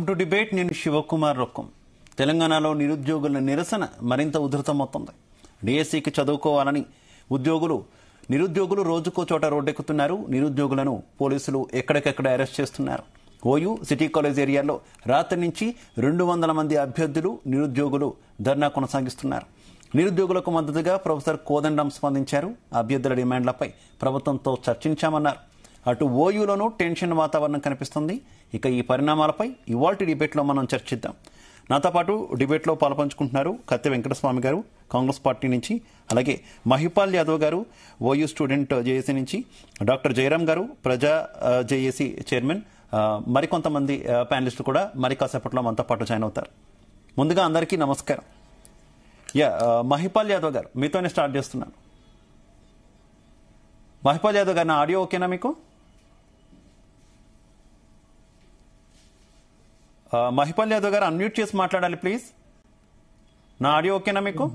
Welcome to debate నేను శివకుమార్ రొక్కం తెలంగాణలో నిరుద్యోగుల నిరసన మరింత ఉధృతమవుతోంది డిఎస్సికి చదువుకోవాలని ఉద్యోగులు నిరుద్యోగులు రోజుకో చోట రోడ్డెక్కుతున్నారు నిరుద్యోగులను పోలీసులు ఎక్కడికెక్కడ అరెస్ట్ చేస్తున్నారు ఓయూ సిటీ కాలేజ్ ఏరియాలో రాత్రి నుంచి రెండు వందల మంది అభ్యర్థులు నిరుద్యోగులు ధర్నా కొనసాగిస్తున్నారు నిరుద్యోగులకు మద్దతుగా ప్రొఫెసర్ కోదండం స్పందించారు అభ్యర్థుల డిమాండ్లపై ప్రభుత్వంతో చర్చించామన్నారు అటు ఓయూలోనూ టెన్షన్ వాతావరణం కనిపిస్తుంది ఇక ఈ పరిణామాలపై ఇవాల్టి డిబేట్లో మనం చర్చిద్దాం నాతో పాటు డిబేట్లో పాల్పంచుకుంటున్నారు కత్తి వెంకటస్వామి గారు కాంగ్రెస్ పార్టీ నుంచి అలాగే Mahipal Yadav garu OU student JAC నుంచి డాక్టర్ జయరాం గారు ప్రజా ఆ, జేఏసీ చైర్మన్ ఆ, మరికొంతమంది ఆ, ప్యానలిస్టులు కూడా మరి కాసేపట్లో మనతో పాటు జాయిన్ అవుతారు ముందుగా అందరికీ నమస్కారం యా ఆ, మహిపాల్ యాదవ్ గారు మీతోనే స్టార్ట్ చేస్తున్నాను మహిపాల్ యాదవ్ గారు నా ఆడియో ఓకేనా మీకు ఆ, మహిపాల్ యాదవ్ గారు అన్మ్యూట్ చేసి మాట్లాడాలి ప్లీజ్ నా ఆడియో ఓకేనా మీకు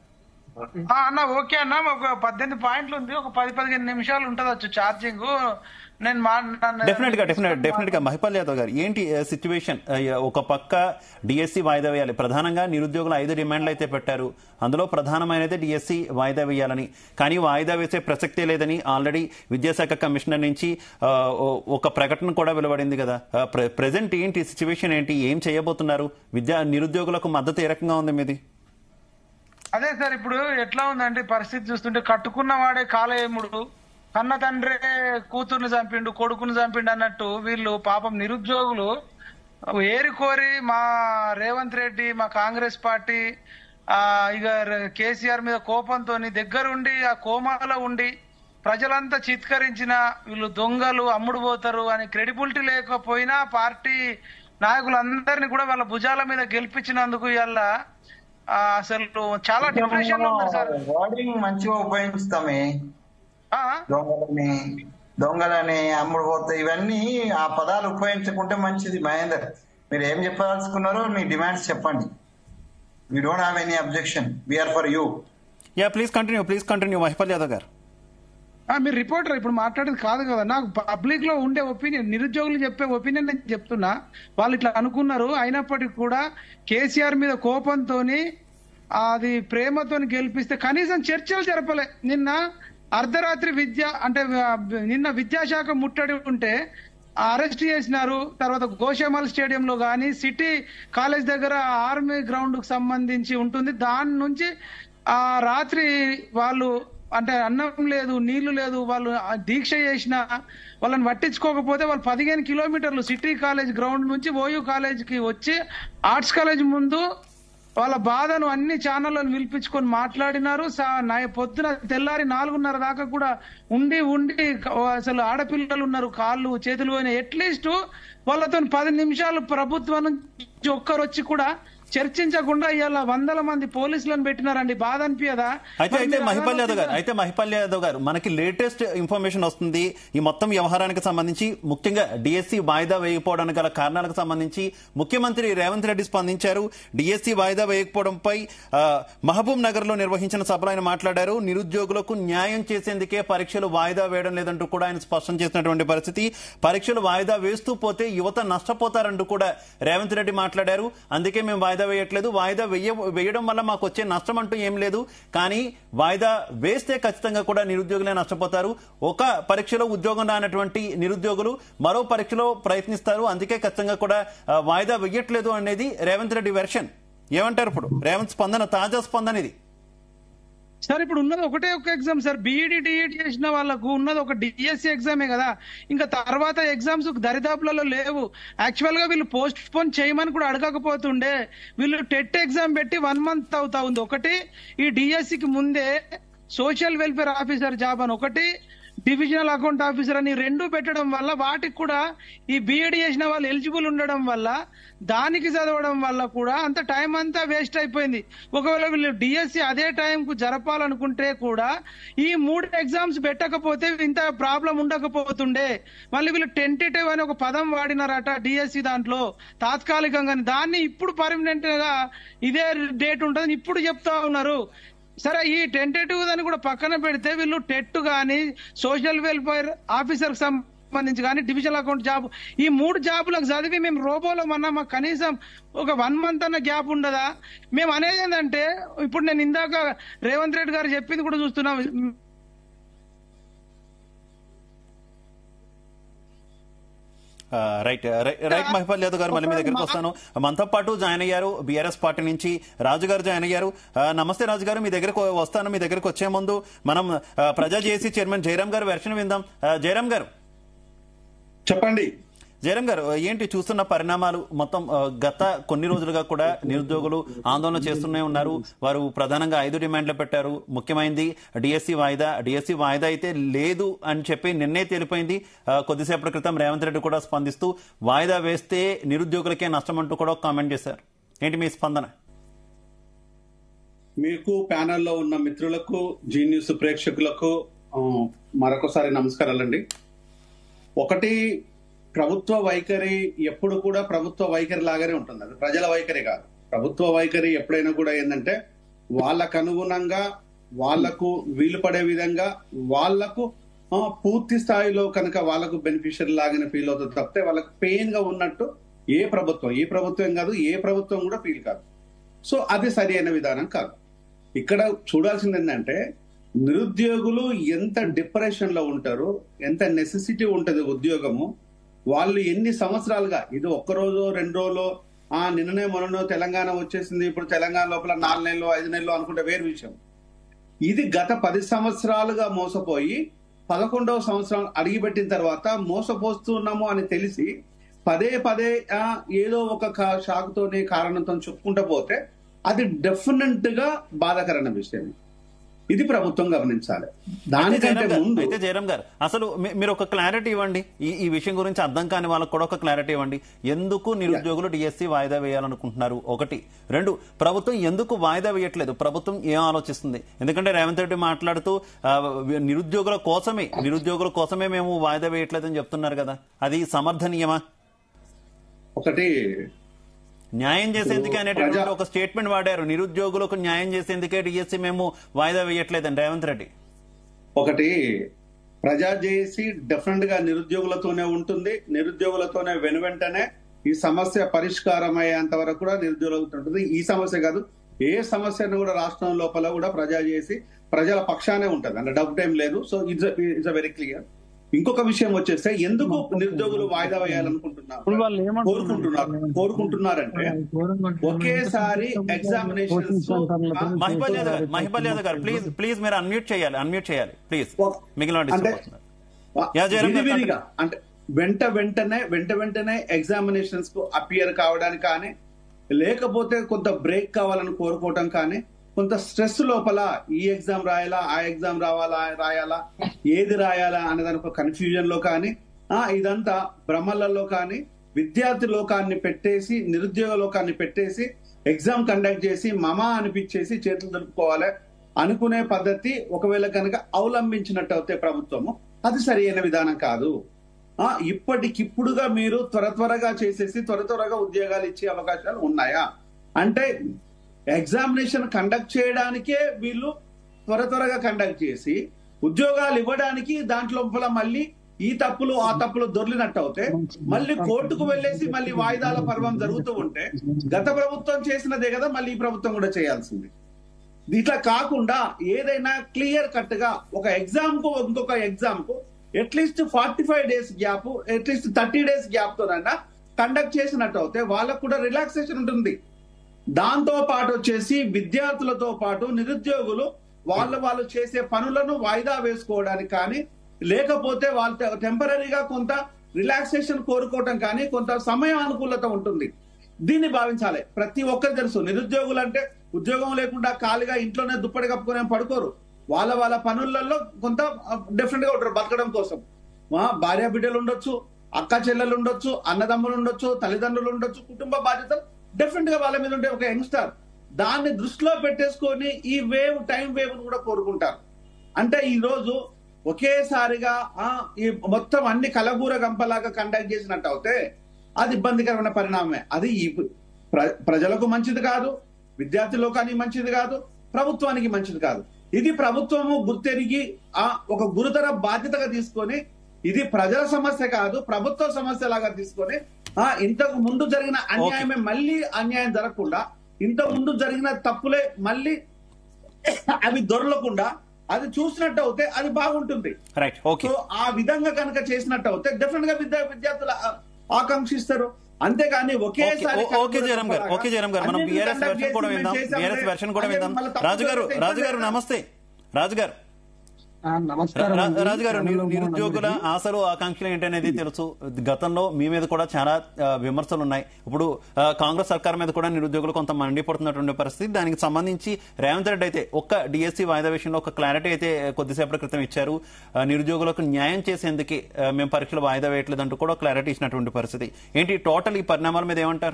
ఆ, అన్న ఓకే అన్న ఒక పద్దెనిమిది పాయింట్లు ఉంది ఒక పది పదిహేను నిమిషాలు ఉంటది వచ్చు ఛార్జింగ్ నేను మా నన్ను- డెఫినెట్ గా డెఫినెట్ డెఫినెట్ గా మహిపాల్ యాదవ్ గారు ఏంటి సిచ్యువేషన్ ఒక పక్క డిఎస్సి వాయిదా వేయాలి ప్రధానంగా నిరుద్యోగులు ఐదు డిమాండ్లు అయితే పెట్టారు అందులో ప్రధానమైనది డిఎస్సి వాయిదా వేయాలని కానీ వాయిదా వేసే ప్రసక్తే లేదని ఆల్రెడీ విద్యాశాఖ కమిషనర్ నుంచి ఆ, ఓ- ఒక ప్రకటన కూడా వెలువడింది కదా ప్రెసెంట్ ఏంటి సిచ్యువేషన్ ఏంటి ఏం చేయబోతున్నారు విద్యా నిరుద్యోగులకు మద్దతు ఏ రకంగా ఉంది మీది అదే సార్ ఇప్పుడు ఎట్లా ఉందంటే పరిస్థితి చూస్తుంటే కట్టుకున్న వాడే కాలయముడు కన్న తండ్రే కూతుర్ని చంపిండు కొడుకుని చంపిండు అన్నట్టు వీళ్ళు పాపం నిరుద్యోగులు ఏరి కోరి మా రేవంత్ రెడ్డి మా కాంగ్రెస్ పార్టీ ఆ ఇక కేసీఆర్ మీద కోపంతో దగ్గరుండి ఆ కోమాలో ఉండి ప్రజలంతా చిత్కరించిన వీళ్ళు దొంగలు అమ్ముడు పోతారు అని క్రెడిబిలిటీ లేకపోయినా పార్టీ నాయకులందరినీ కూడా వాళ్ళ భుజాల మీద గెలిపించినందుకు ఇవాళ ఆ, అసలు చాలా డిప్రెషన్ లో ఉన్నారు సార్ వర్డింగ్ మంచిగా ఉపయోగిస్తామే ఆ, దొంగలని దొంగలని అమ్ముడు పోతే ఇవన్నీ ఆ పదాలు ఉపయోగించకుంటే మంచిది మహేందర్ మీరు ఏం చెప్పదలుచుకున్నారో మీ డిమాండ్స్ చెప్పండి we don't have any objection we are for you yeah please continue please continue Mahipal Yadav garu ఆ, మీరు రిపోర్టర్ ఇప్పుడు మాట్లాడేది కాదు కదా నాకు పబ్లిక్ లో ఉండే ఒపీనియన్ నిరుద్యోగులు చెప్పే ఒపీనియన్ నేను చెప్తున్నా వాళ్ళు ఇట్లా అనుకున్నారు అయినప్పటికీ కూడా కేసీఆర్ మీద కోపంతోని అది ప్రేమతోని గెలిపిస్తే కనీసం చర్చలు జరపలే నిన్న అర్ధరాత్రి విద్య అంటే ఆ, నిన్న విద్యాశాఖ ముట్టడి ఉంటే అరెస్ట్ చేసినారు తర్వాత గోషామల్ స్టేడియం లో గాని సిటీ కాలేజ్ దగ్గర ఆర్మీ గ్రౌండ్ కు సంబంధించి ఉంటుంది దాని నుంచి ఆ రాత్రి వాళ్ళు అంటే అన్నం లేదు నీళ్లు లేదు వాళ్ళు ఆ దీక్ష చేసిన వాళ్ళని పట్టించుకోకపోతే వాళ్ళు పదిహేను కిలోమీటర్లు సిటీ కాలేజ్ గ్రౌండ్ నుంచి ఓయూ కాలేజ్ కి వచ్చి ఆర్ట్స్ కాలేజ్ ముందు వాళ్ళ బాధను అన్ని ఛానళ్ళను పిలిపించుకొని మాట్లాడినారు సా- నై- పొద్దున తెల్లారి నాలుగున్నర దాకా కూడా ఉండి ఉండి క- అసలు ఆడపిల్లలు ఉన్నారు కాళ్ళు చేతులు పోయిన అట్లీస్ట్ వాళ్ళతో పది నిమిషాలు ప్రభుత్వం నుంచి ఒక్కరు వచ్చి కూడా చర్చించకుండా ఇవాళ వందల మంది పోలీసులను పెట్టినారండి బాధ అనిపించదా అయితే మరి అయితే మీరు మహిపాల్ యాదవ్ గారు అనాలోచిగా- అయితే మహిపాల్ యాదవ్ గారు మనకి లేటెస్ట్ ఇన్ఫర్మేషన్ వస్తుంది ఈ మొత్తం వ్యవహారానికి సంబంధించి ముఖ్యంగా డిఎస్సి వాయిదా వేయకపోవడానికి గల కారణాలకు సంబంధించి ముఖ్యమంత్రి రేవంత్ రెడ్డి స్పందించారు డిఎస్సి వాయిదా వేయకపోవడంపై ఆ, మహబూబ్ నగర్ లో నిర్వహించిన సభలో ఆయన మాట్లాడారు నిరుద్యోగులకు న్యాయం చేసేందుకే పరీక్షలు వాయిదా వేయడం లేదంటూ కూడా ఆయన స్పష్టం చేసినటువంటి పరిస్థితి పరీక్షలు వాయిదా వేస్తూ పోతే యువత నష్టపోతారంటూ కూడా రేవంత్ రెడ్డి మాట్లాడారు అందుకే మేము వాయిదా వేయట్లేదు వాయిదా వేయ వేయడం వల్ల మాకు వచ్చే నష్టం అంటూ ఏం లేదు కానీ వాయిదా వేస్తే ఖచ్చితంగా కూడా నిరుద్యోగులే నష్టపోతారు ఒక పరీక్షలో ఉద్యోగం రానటువంటి నిరుద్యోగులు మరో పరీక్షలో ప్రయత్నిస్తారు అందుకే ఖచ్చితంగా కూడా ఆ, వాయిదా వేయట్లేదు అనేది రేవంత్ రెడ్డి వెర్షన్ ఏమంటారు ఇప్పుడు రేవంత్ స్పందన తాజా స్పందన ఇది సార్ ఇప్పుడు ఉన్నది ఒకటే ఒక ఎగ్జామ్ సార్ బీఈడి డిఈడి చేసిన వాళ్ళకు ఉన్నది ఒక డిఎస్సి ఎగ్జామే కదా ఇంకా తర్వాత ఎగ్జామ్స్ దరిదాపులలో లేవు యాక్చువల్ గా వీళ్ళు పోస్ట్ పోన్ చేయమని కూడా అడగకపోతుండే వీళ్ళు టెట్ ఎగ్జామ్ పెట్టి వన్ మంత్ అవుతా ఉంది ఒకటి ఈ డిఎస్సి కి ముందే సోషల్ వెల్ఫేర్ ఆఫీసర్ జాబ్ అని ఒకటి డివిజనల్ అకౌంట్ ఆఫీసర్ అని రెండు పెట్టడం వల్ల వాటికి కూడా ఈ బీఎడ్ చేసిన వాళ్ళు ఎలిజిబుల్ ఉండడం వల్ల దానికి చదవడం వల్ల కూడా అంత టైం అంతా వేస్ట్ అయిపోయింది ఒకవేళ వీళ్ళు డిఎస్సి అదే టైం కు జరపాలనుకుంటే కూడా ఈ మూడు ఎగ్జామ్స్ పెట్టకపోతే ఇంత ప్రాబ్లం ఉండకపోతుండే మళ్ళీ వీళ్ళు టెంటేటివ్ అని ఒక పదం వాడినారట డిఎస్సి దాంట్లో తాత్కాలికంగా దాన్ని ఇప్పుడు పర్మనెంట్ గా ఇదే డేట్ ఉంటుందని ఇప్పుడు చెప్తా ఉన్నారు సరే ఈ టెంటేటివ్ అని కూడా పక్కన పెడితే వీళ్ళు టెట్ గాని సోషల్ వెల్ఫేర్ ఆఫీసర్ సంబంధించి కానీ డివిజనల్ అకౌంట్ జాబ్ ఈ మూడు జాబులకు చదివి మేము రోబోలో అన్నా మాకు కనీసం ఒక వన్ మంత్ అన్న గ్యాప్ ఉండదా మేము అనేది ఏంటంటే ఇప్పుడు నేను ఇందాక రేవంత్ రెడ్డి గారు చెప్పింది కూడా చూస్తున్నాం ఆ, right right- right Mahipal Yadav garu మళ్ళీ మీ దగ్గరికి వస్తాను మనతో పాటు జాయిన్ అయ్యారు బీఆర్ఎస్ పార్టీ నుంచి రాజు గారు జాయిన్ అయ్యారు ఆ, నమస్తే రాజు గారు మీ దగ్గరకు వస్తాను మీ దగ్గరకు వచ్చే ముందు మనం ఆ, ప్రజా జేఏసీ చైర్మన్ జయరాం గారు వెర్షన్ విందాం ఆ, జయరాం గారు చెప్పండి జయరాం గారు ఏంటి చూస్తున్న పరిణామాలు మొత్తం ఆ, గత కొన్ని రోజులుగా కూడా నిరుద్యోగులు ఆందోళన చేస్తూనే ఉన్నారు వారు ప్రధానంగా ఐదు డిమాండ్లు పెట్టారు ముఖ్యమైనది డిఎస్సి వాయిదా డిఎస్సి వాయిదా అయితే లేదు అని చెప్పి నిన్నే తెలిపోయింది ఆ, కొద్దిసేపటి క్రితం రేవంత్ రెడ్డి కూడా స్పందిస్తూ వాయిదా వేస్తే నిరుద్యోగులకే నష్టం అంటూ కూడా ఒక కామెంట్ చేశారు ఏంటి మీ స్పందన మీకు ప్యానెల్లో ఉన్న మిత్రులకు జీ న్యూస్ ప్రేక్షకులకు ఆ, మరొకసారి నమస్కారాలండి ఒకటి ప్రభుత్వ వైఖరి ఎప్పుడు కూడా ప్రభుత్వ వైఖరి లాగానే ఉంటుంది అది ప్రజల వైఖరి కాదు ప్రభుత్వ వైఖరి ఎప్పుడైనా కూడా ఏంటంటే వాళ్ళకు అనుగుణంగా వాళ్లకు వీలు పడే విధంగా వాళ్లకు ఆ, పూర్తి స్థాయిలో కనుక వాళ్ళకు బెనిఫిషియరీ లాగానే ఫీల్ అవుతుంది తప్పితే వాళ్ళకి పెయిన్ గా ఉన్నట్టు ఏ ప్రభుత్వం ఈ ప్రభుత్వం కాదు ఏ ప్రభుత్వం కూడా ఫీల్ కాదు సో అది సరి అయిన విధానం కాదు ఇక్కడ చూడాల్సింది ఏంటంటే నిరుద్యోగులు ఎంత డిప్రెషన్ లో ఉంటారు ఎంత నెసెసిటీ ఉంటది ఉద్యోగము వాళ్ళు ఎన్ని సంవత్సరాలుగా ఇది ఒక్క రోజు రెండు రోజులు ఆ నిన్ననే మొన్ననో తెలంగాణ వచ్చేసింది ఇప్పుడు తెలంగాణ లోపల నాలుగు నెలలు ఐదు నెలలు అనుకుంటే వేరు విషయం ఇది గత పది సంవత్సరాలుగా మోసపోయి పదకొండవ సంవత్సరం అడిగిపెట్టిన తర్వాత మోసపోస్తున్నాము అని తెలిసి పదే పదే ఆ, ఏదో ఒక కా- షాకుతోని కారణంతో చెప్పుకుంటూ పోతే అది డెఫినెట్ గా బాధాకరమైన విషయం ఇది ప్రభుత్వం గమనించాలి అయితే దానికంటే జయరాం గారు ముందు అయితే జయరాం గారు అసలు మీ- మీరు ఒక క్లారిటీ ఇవ్వండి ఈ ఈ విషయం గురించి అర్థం కాని వాళ్ళకు కూడా ఒక క్లారిటీ ఇవ్వండి ఎందుకు నిరుద్యోగులు డిఎస్సి వాయిదా వేయాలనుకుంటున్నారు ఒకటి రెండు ప్రభుత్వం ఎందుకు వాయిదా వేయట్లేదు ప్రభుత్వం ఏం ఆలోచిస్తుంది ఎందుకంటే రేవంత్ రెడ్డి మాట్లాడుతూ ఆ, నిరుద్యోగుల కోసమే నిరుద్యోగుల కోసమే మేము వాయిదా వేయట్లేదని చెప్తున్నారు కదా అది సమర్థనీయమా ఒకటి న్యాయం చేసేందుకే అనేటటువంటి ప్రజా- ఒక స్టేట్మెంట్ వాడారు నిరుద్యోగులకు న్యాయం చేసేందుకే డిఎస్సి మేము వాయిదా వేయట్లేదని రేవంత్ రెడ్డి ఒకటి ప్రజా జేఏసీ డెఫినెట్ గా నిరుద్యోగులతోనే ఉంటుంది నిరుద్యోగులతోనే వెనువెంటనే ఈ సమస్య పరిష్కారం అయ్యేంత వరకు కూడా నిరుద్యోగులతో ఉంటుంది ఈ సమస్య కాదు ఏ సమస్యను కూడా రాష్ట్రం లోపల కూడా ప్రజా చేసి ప్రజల పక్షానే ఉంటది అంటే డౌట్ ఏం లేదు so it's it's very clear ఇంకొక విషయం వచ్చేస్తే ఎందుకు నిరుద్యోగులు వాయిదా వేయాలనుకుంటున్నారు ఇప్పుడు వాళ్ళు ఏమంటున్నారు? కోరుకుంటున్నారు కోరుకుంటున్నారంటే ఒకేసారి ఎగ్జామినేషన్స్ మహిపాల్ యాదవ్ గారు మహిపాల్ యాదవ్ గారు ప్లీజ్ ప్లీజ్ మీరు అన్మ్యూట్ చేయాలి అన్మ్యూట్ చేయాలి ప్లీజ్ ఒక- మిగిలిన అంటే డిస్టర్బ్ అవుతున్నారు యా, జయరాం గారు విడివిడిగా అంటే వెంట వెంటనే వెంట వెంటనే ఎగ్జామినేషన్స్ కు అపియర్ కావడానికి కానీ లేకపోతే కొంత బ్రేక్ కావాలని కోరుకోవటం కానీ కొంత స్ట్రెస్ లోపల ఈ ఎగ్జామ్ రాయాలా ఆ ఎగ్జామ్ రావాలా రాయాలా ఏది రాయాలా అనే దాని ఒక కన్ఫ్యూజన్ లో కానీ ఆ ఇదంతా భ్రమలలో కానీ విద్యార్థి లోకాన్ని పెట్టేసి నిరుద్యోగ లోకాన్ని పెట్టేసి ఎగ్జామ్ కండక్ట్ చేసి మమా అనిపించేసి చేతులు దొరుకుకోవాలి అనుకునే పద్ధతి ఒకవేళ కనుక అవలంబించినట్టు అయితే ప్రభుత్వము అది సరి అయిన విధానం కాదు ఆ ఇప్పటికిప్పుడుగా మీరు త్వర త్వరగా చేసేసి త్వర త్వరగా ఉద్యోగాలు ఇచ్చే అవకాశాలు ఉన్నాయా అంటే ఎగ్జామినేషన్ కండక్ట్ చేయడానికే వీళ్ళు త్వర త్వరగా కండక్ట్ చేసి ఉద్యోగాలు ఇవ్వడానికి దాంట్లో లోపల మళ్ళీ ఈ తప్పులు ఆ తప్పులు దొర్లినట్టు అవుతే మళ్ళీ కోర్టుకు వెళ్ళేసి మళ్ళీ వాయిదాల పర్వం జరుగుతూ ఉంటే గత ప్రభుత్వం చేసినదే కదా మళ్ళీ ఈ ప్రభుత్వం కూడా చేయాల్సింది ఇట్లా కాకుండా ఏదైనా క్లియర్ కట్ గా ఒక ఎగ్జామ్ కు ఇంకొక ఎగ్జామ్ కు at least forty five days gap at least thirty days gap తోనైనా కండక్ట్ చేసినట్టు అయితే వాళ్ళకు కూడా రిలాక్సేషన్ ఉంటుంది దాంతో పాటు వచ్చేసి విద్యార్థులతో పాటు నిరుద్యోగులు వాళ్ళు వాళ్ళు చేసే పనులను వాయిదా వేసుకోవడానికి కానీ లేకపోతే వాళ్ళ టెంపరీగా కొంత రిలాక్సేషన్ కోరుకోవటం కానీ కొంత సమయ అనుకూలత ఉంటుంది దీన్ని భావించాలి ప్రతి ఒక్కరు తెలుసు నిరుద్యోగులు అంటే ఉద్యోగం లేకుండా ఖాళీగా ఇంట్లోనే దుప్పటి కప్పుకొని పడుకోరు వాళ్ళ వాళ్ళ పనులలో కొంత డిఫరెంట్ గా ఉంటారు బతకడం కోసం మా భార్య బిడ్డలు ఉండొచ్చు అక్క చెల్లెలు ఉండొచ్చు అన్నదమ్ములు ఉండొచ్చు తల్లిదండ్రులు ఉండొచ్చు కుటుంబ బాధ్యతలు డిఫరెంట్ గా వాళ్ళ మీద ఉండే ఒక యంగ్స్టర్ దాన్ని దృష్టిలో పెట్టేసుకొని ఈ వేవ్ టైం వేవ్ కూడా కోరుకుంటారు అంటే ఈ రోజు ఒకేసారిగా ఆ ఈ మొత్తం అన్ని కలగూర గంపలాగా కండక్ట్ చేసినట్టు అవుతే అది ఇబ్బందికరమైన పరిణామమే అది ఈ ప్ర- ప్రజలకు మంచిది కాదు విద్యార్థి లోకానికి మంచిది కాదు ప్రభుత్వానికి మంచిది కాదు ఇది ప్రభుత్వము గుర్తెరిగి ఆ ఒక గురుతర బాధ్యతగా తీసుకొని ఇది ప్రజల సమస్య కాదు ప్రభుత్వ సమస్య లాగా తీసుకొని ఆ ఇంతకు ముందు జరిగిన అన్యాయమే మళ్ళీ అన్యాయం జరగకుండా ఇంతకు ముందు జరిగిన తప్పులే మళ్ళీ అవి దొరలకుండా అది చూసినట్టు అవుతే అది బాగుంటుంది రైట్ ఓకే సో ఆ విధంగా కనుక చేసినట్టు అవుతే డెఫినెట్ గా విద్యా విద్యార్థులు ఆ- ఆకాంక్షిస్తారు అంతేగాని ఒకేసారి ఓకే, ఓకే జయరామ్ గారు ఓకే జయరామ్ గారు మనం అన్నిటిని బీఆర్ఎస్ conduct వెర్షన్ కూడా చేసి విందాం మేము చేసామని బీఆర్ఎస్ వెర్షన్ కూడా అదే విందాం మళ్ళీ తప్పు రాజు గారు జరిగితే రాజు గారు ఇబ్బంది నమస్తే రాజు గారు ఆ, నమస్కారం రా- అండి. రాజు గారు నిరు- ఛానల్లో నిరుద్యోగుల అందరికీ. ఆశలు ఆకాంక్షలు ఏంటనేది తెలుసు గతంలో మీ మీద కూడా చాలా ఆ, విమర్శలు ఉన్నాయి ఇప్పుడు ఆ, కాంగ్రెస్ సర్కార్ మీద కూడా నిరుద్యోగులు కొంత మండిపడుతున్నటువంటి పరిస్థితి దానికి సంబంధించి రేవంత్ రెడ్డి అయితే ఒక్క డిఎస్సి వాయిదా విషయంలో ఒక క్లారిటీ అయితే కొద్దిసేపటి క్రితం ఇచ్చారు ఆ, నిరుద్యోగులకు న్యాయం చేసేందుకే ఆ, మేము పరీక్షలు వాయిదా వేయట్లేదంటూ కూడా క్లారిటీ ఇచ్చినటువంటి పరిస్థితి ఏంటి టోటల్ ఈ పరిణామాల మీద ఏమంటారు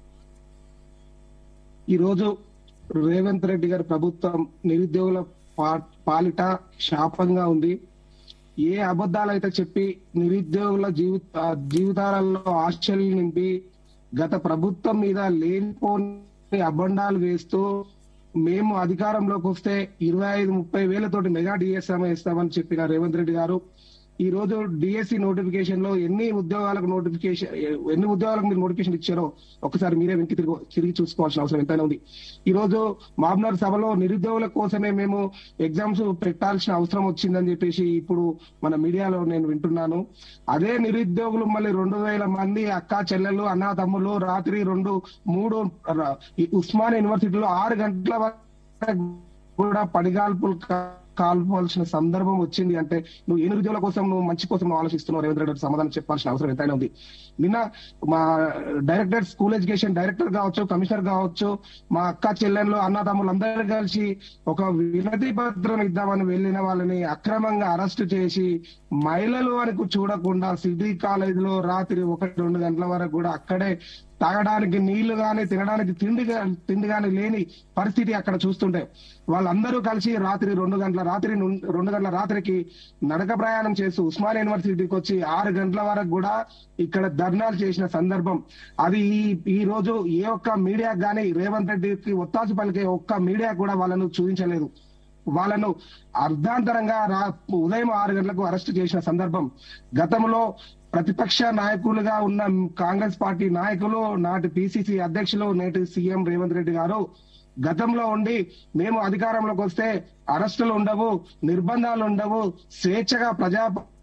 ఈ రోజు రేవంత్ రెడ్డి గారి ప్రభుత్వం నిరుద్యోగుల పా- పాలిట శాపంగా ఉంది ఏ అబద్ధాలైతే చెప్పి నిరుద్యోగుల జీవిత ఆ, జీవితాలలో ఆశలు నింపి గత ప్రభుత్వం మీద లేనిపోని అబండాలు వేస్తూ మేము అధికారంలోకి వస్తే ఇరవై ఐదు ముప్పై వేలతోటి మెగా డిఎస్ఎం ఇస్తామని చెప్పిన రేవంత్ రెడ్డి గారు ఈ రోజు డిఎస్సి నోటిఫికేషన్ లో ఎన్ని ఉద్యోగాలకు నోటిఫికేషన్ ఎన్ని ఉద్యోగాలకు మీరు నోటిఫికేషన్ ఇచ్చారో ఒకసారి మీరే వెనక్కి తిరిగి తిరిగి చూసుకోవాల్సిన అవసరం ఎంతైనా ఉంది ఈ రోజు మామూలు సభలో నిరుద్యోగుల కోసమే మేము ఎగ్జామ్స్ పెట్టాల్సిన అవసరం వచ్చిందని చెప్పేసి ఇప్పుడు మన మీడియాలో నేను వింటున్నాను అదే నిరుద్యోగులు మళ్ళీ రెండు వేల మంది అక్క చెల్లెలు అన్న తమ్ముళ్ళు రాత్రి రెండు మూడు ర- ఈ ఉస్మాన్ యూనివర్సిటీలో ఆరు గంటల వరకు కూడా పడిగాల్పులు కా- కాల్పోవాల్సిన సందర్భం వచ్చింది అంటే నువ్వు ఏ నిరుద్యోగుల కోసం నువ్వు మంచి కోసం నువ్వు ఆలోచిస్తున్నావు రేవంత్ రెడ్డి గారికి సమాధానం చెప్పాల్సిన అవసరం ఎంతైనా ఉంది నిన్న మా డైరెక్టర్ స్కూల్ ఎడ్యుకేషన్ డైరెక్టర్ కావచ్చు కమిషనర్ కావచ్చు మా అక్క చెల్లెళ్ళు అన్న తమ్ముళ్ళు అందరూ కలిసి ఒక వినతి పత్రం ఇద్దామని వెళ్ళిన వాళ్ళని అక్రమంగా అరెస్ట్ చేసి మహిళలు వరకు చూడకుండా సిటీ కాలేజీలో రాత్రి ఒకటి రెండు గంటల వరకు కూడా అక్కడే తాగడానికి నీళ్లు గాని తినడానికి తిండి గా- తిండి గాని లేని పరిస్థితి అక్కడ చూస్తుంటే వాళ్ళందరూ కలిసి రాత్రి రెండు గంటల రాత్రి నుం- రెండు గంటల రాత్రికి నడక ప్రయాణం చేస్తూ ఉస్మాన్ యూనివర్సిటీకి వచ్చి ఆరు గంటల వరకు కూడా ఇక్కడ ధర్నాలు చేసిన సందర్భం అది ఈ ఈ రోజు ఏ ఒక్క మీడియా గాని రేవంత్ రెడ్డికి ఒత్తాసు పలికే ఒక్క మీడియా కూడా వాళ్ళను చూపించలేదు వాళ్ళను అర్ధాంతరంగా రా ఉదయం ఆరు గంటలకు అరెస్ట్ చేసిన సందర్భం గతంలో ప్రతిపక్ష నాయకులుగా ఉన్న కాంగ్రెస్ పార్టీ నాయకులు నాటి పిసిసి అధ్యక్షులు నేటి సీఎం రేవంత్ రెడ్డి గారు గతంలో ఉండి మేము అధికారంలోకి వస్తే అరెస్టులు ఉండవు నిర్బంధాలు ఉండవు స్వేచ్ఛగా ప్రజా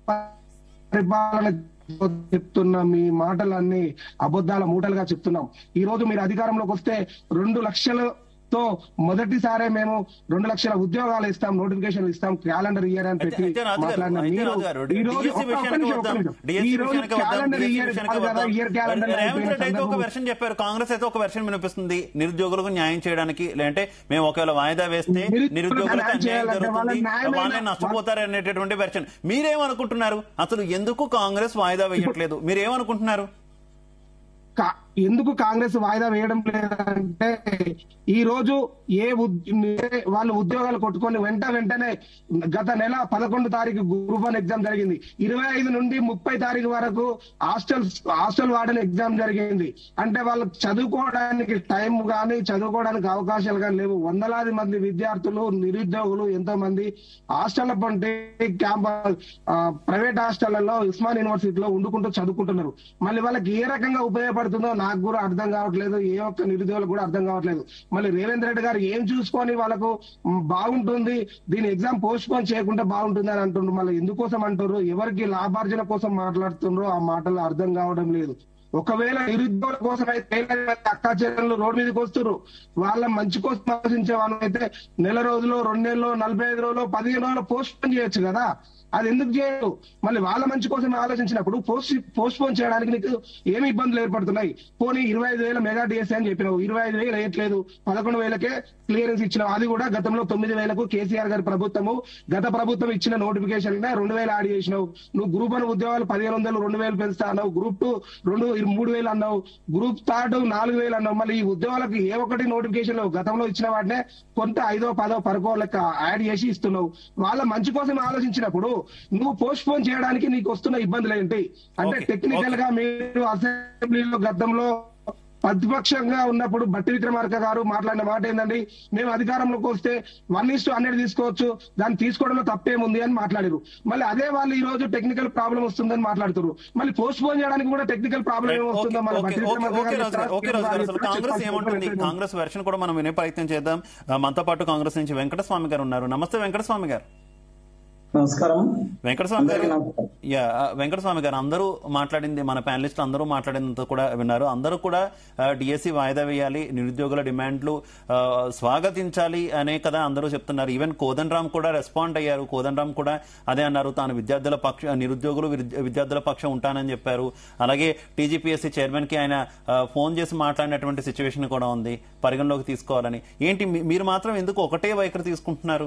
పరిపాలన చెప్తున్న మీ మాటలన్నీ అబద్ధాల మూటలుగా చెప్తున్నాం ఈ రోజు మీరు అధికారంలోకి వస్తే రెండు లక్షలతో మొదటిసారే మేము రెండు లక్షల ఉద్యోగాలు ఇస్తాం నోటిఫికేషన్ ఇస్తాం క్యాలెండర్ ఇయర్ అని అయితే- పెట్టి అయితే రాజు గారు, మాట్లాడిన అయితే మీరు రాజు గారు, ఈ రోజు DSC ఒక్క- ఒక్క విషయానికి నిమిషం, ఒక్క వద్దాం. నిమిషం. DSC ఈ రోజు విషయానికి వద్దాం. క్యాలెండర్ DSC ఇయర్ విషయానికి కాదు కదా, వద్దాం. ఇయర్ క్యాలెండర్ రేవంత్ అయిపోయిన రెడ్డి అయితే ఒక సందర్భం. వెర్షన్ చెప్పారు కాంగ్రెస్ అయితే ఒక వెర్షన్ వినిపిస్తుంది నిరుద్యోగులకు న్యాయం చేయడానికి లేదంటే మేము ఒకవేళ వాయిదా వేస్తే నిరుద్యోగులకు నిరుద్యోగులకు న్యాయం అన్యాయం చేయాలంటే జరుగుతుంది వాళ్ళ న్యాయమైన- వాళ్ళే నష్టపోతారు అనేటటువంటి వెర్షన్ మీరేమనుకుంటున్నారు అసలు ఎందుకు కాంగ్రెస్ వాయిదా వేయట్లేదు మీరేమనుకుంటున్నారు కా- ఎందుకు కాంగ్రెస్ వాయిదా వేయడం లేదంటే ఈ రోజు ఏ ఉద్- వాళ్ళు ఉద్యోగాలు కొట్టుకొని వెంట వెంటనే గత నెల పదకొండు తారీఖు గ్రూప్ వన్ ఎగ్జామ్ జరిగింది ఇరవై ఐదు నుండి ముప్పై తారీఖు వరకు హాస్టల్ హాస్టల్ వార్డెన్ ఎగ్జామ్ జరిగింది అంటే వాళ్ళు చదువుకోవడానికి టైం కానీ చదువుకోవడానికి అవకాశాలు కానీ లేవు వందలాది మంది విద్యార్థులు నిరుద్యోగులు ఎంతో మంది హాస్టల్ పంటే క్యాంపస్ ప్రైవేట్ హాస్టళ్లలో ఉస్మాన్ యూనివర్సిటీలో ఉండుకుంటూ చదువుకుంటున్నారు మళ్ళీ వాళ్ళకి ఏ రకంగా ఉపయోగపడుతుందో నాకు కూడా అర్థం కావట్లేదు ఏ ఒక్క నిరుద్యోగులకు కూడా అర్థం కావట్లేదు మళ్ళీ రేవేంద్ర రెడ్డి గారు ఏం చూసుకొని వాళ్ళకు మ్, బాగుంటుంది దీని ఎగ్జామ్ పోస్ట్ పోన్ చేయకుండా బాగుంటుంది అని అంటుండ్రు మళ్ళీ ఎందుకోసం అంటారు ఎవరికి లాభార్జన కోసం మాట్లాడుతుండ్రో ఆ మాటలు అర్థం కావడం లేదు ఒకవేళ నిరుద్యోగుల కోసం అయితే అక్కా చెల్లెళ్ళు రోడ్డు మీదకి వస్తున్నారు వాళ్ళ మంచి కోసం ఆలోచించే వాళ్ళైతే నెల రోజులు రెండు నెలలు నలభై ఐదు రోజులు పదిహేను రోజులు పోస్ట్ పోన్ చేయొచ్చు కదా అది ఎందుకు చేయరు మళ్ళీ వాళ్ళ మంచి కోసం ఆలోచించినప్పుడు పోస్ట్ పోస్ట్ పోన్ చేయడానికి నీకు ఏమి ఇబ్బందులు ఏర్పడుతున్నాయి పోనీ ఇరవై ఐదు వేల మెగా డిఎస్ఏ అని చెప్పినావు ఇరవై ఐదు వేలు వేయట్లేదు పదకొండు వేలకే క్లియరెన్స్ ఇచ్చినావు అది కూడా గతంలో తొమ్మిది వేలకు కేసీఆర్ గారి ప్రభుత్వము గత ప్రభుత్వం ఇచ్చిన నోటిఫికేషన్ రెండు వేలు యాడ్ చేసినావు నువ్వు గ్రూప్ వన్ ఉద్యోగాలు పదిహేను వందలు రెండు వేలు పెంచుతా అన్నావు గ్రూప్ టూ రెండు మూడు వేలు అన్నావు గ్రూప్ థర్డ్ నాలుగు వేలు అన్నావు మళ్ళీ ఈ ఉద్యోగాలకు ఏ ఒక్కటి నోటిఫికేషన్ లేవు గతంలో ఇచ్చిన వాటినే కొంత ఐదో పదో పరకో లెక్క యాడ్ చేసి ఇస్తున్నావు వాళ్ళ మంచి కోసం ఆలోచించినప్పుడు నువ్వు పోస్ట్ పోన్ చేయడానికి నీకు వస్తున్న ఇబ్బందులు ఏంటి అంటే Okay, టెక్నికల్ గా మీరు అసెంబ్లీలో గతంలో ప్రతిపక్షంగా ఉన్నప్పుడు బట్టి విక్రమార్క గారు మాట్లాడిన మాట ఏంటండి మేము అధికారంలోకి వస్తే వన్ ఇస్ హండ్రెడ్ తీసుకోవచ్చు దాన్ని తీసుకోవడంలో తప్పేముంది అని మాట్లాడారు మళ్ళీ అదే వాళ్ళు ఈ రోజు టెక్నికల్ ప్రాబ్లం వస్తుందని మాట్లాడుతారు మళ్ళీ పోస్ట్ పోన్ చేయడానికి కూడా టెక్నికల్ ప్రాబ్లం ఓకే ఏమొస్తుందో మన ఓకే బట్టి ఓకే విక్రమార్క ఓకే గారు రాజు గారు, ఓకే రాజు గారు అసలు కాంగ్రెస్ ఏమంటుంది కాంగ్రెస్ వెర్షన్ కూడా మనం వినే ప్రయత్నం చేద్దాం ఆ, మనతో పాటు కాంగ్రెస్ నుంచి వెంకటస్వామి గారు ఉన్నారు నమస్తే వెంకటస్వామి గారు నమస్కారం వెంకటస్వామి గారు అందరికీ నమస్కారం. యా ఆ, వెంకటస్వామి గారు అందరూ మాట్లాడింది మన ప్యానలిస్ట్ అందరూ మాట్లాడినంత కూడా విన్నారు అందరూ కూడా డిఎస్సి వాయిదా వేయాలి నిరుద్యోగుల డిమాండ్లు ఆ, స్వాగతించాలి అనే కదా అందరూ చెప్తున్నారు ఈవెన్ కోదన్ రామ్ కూడా రెస్పాండ్ అయ్యారు కోదన్ రామ్ కూడా అదే అన్నారు తాను విద్యార్థుల పక్ష నిరుద్యోగులు విద్య- విద్యార్థుల పక్షం ఉంటానని చెప్పారు అలాగే టీజీపీఎస్సీ చైర్మన్ కి ఆయన ఆ, ఫోన్ చేసి మాట్లాడినటువంటి సిచ్యువేషన్ కూడా ఉంది పరిగణలోకి తీసుకోవాలని ఏంటి మీ- మీరు మాత్రం ఎందుకు ఒకటే వైఖరి తీసుకుంటున్నారు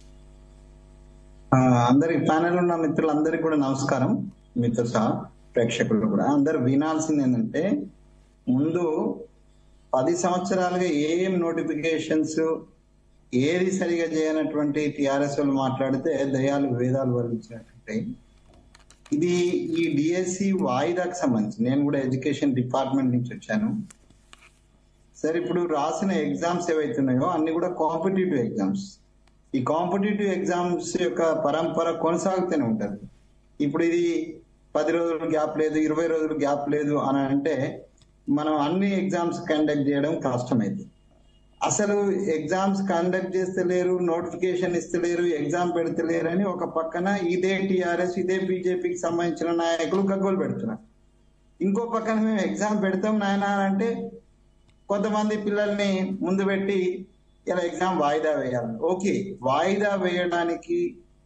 ఆ, అందరి ప్యానెల్ ఉన్న మిత్రులందరికీ కూడా నమస్కారం మీతో సహా ప్రేక్షకులు కూడా అందరు వినాల్సింది ఏంటంటే ముందు పది సంవత్సరాలుగా ఏం నోటిఫికేషన్స్ ఏది సరిగా చేయనటువంటి టిఆర్ఎస్ వాళ్ళు మాట్లాడితే దయాలు వేదాలు వర్ణించినట్టుంటాయి ఇది ఈ డిఎస్సి వాయిదాకు సంబంధించి నేను కూడా ఎడ్యుకేషన్ డిపార్ట్మెంట్ నుంచి వచ్చాను సరే ఇప్పుడు రాసిన ఎగ్జామ్స్ ఏవైతున్నాయో అన్ని కూడా కాంపిటేటివ్ ఎగ్జామ్స్ ఈ కాంపిటేటివ్ ఎగ్జామ్స్ యొక్క పరంపర కొనసాగుతూనే ఉంటది ఇప్పుడు ఇది పది రోజులు గ్యాప్ లేదు ఇరవై రోజులు గ్యాప్ లేదు అని అంటే మనం అన్ని ఎగ్జామ్స్ కండక్ట్ చేయడం కష్టమైంది అసలు ఎగ్జామ్స్ కండక్ట్ చేస్తలేరు నోటిఫికేషన్ ఇస్తలేరు ఎగ్జామ్ పెడతలేరు అని ఒక పక్కన ఇదే టిఆర్ఎస్ ఇదే బీజేపీకి సంబంధించిన నాయకులు గగ్గోలు పెడుతున్నారు ఇంకో పక్కన మేము ఎగ్జామ్ పెడతాం నాయన అని అంటే కొంతమంది పిల్లల్ని ముందు పెట్టి ఇలా ఎగ్జామ్ వాయిదా వేయాలి ఓకే వాయిదా వేయడానికి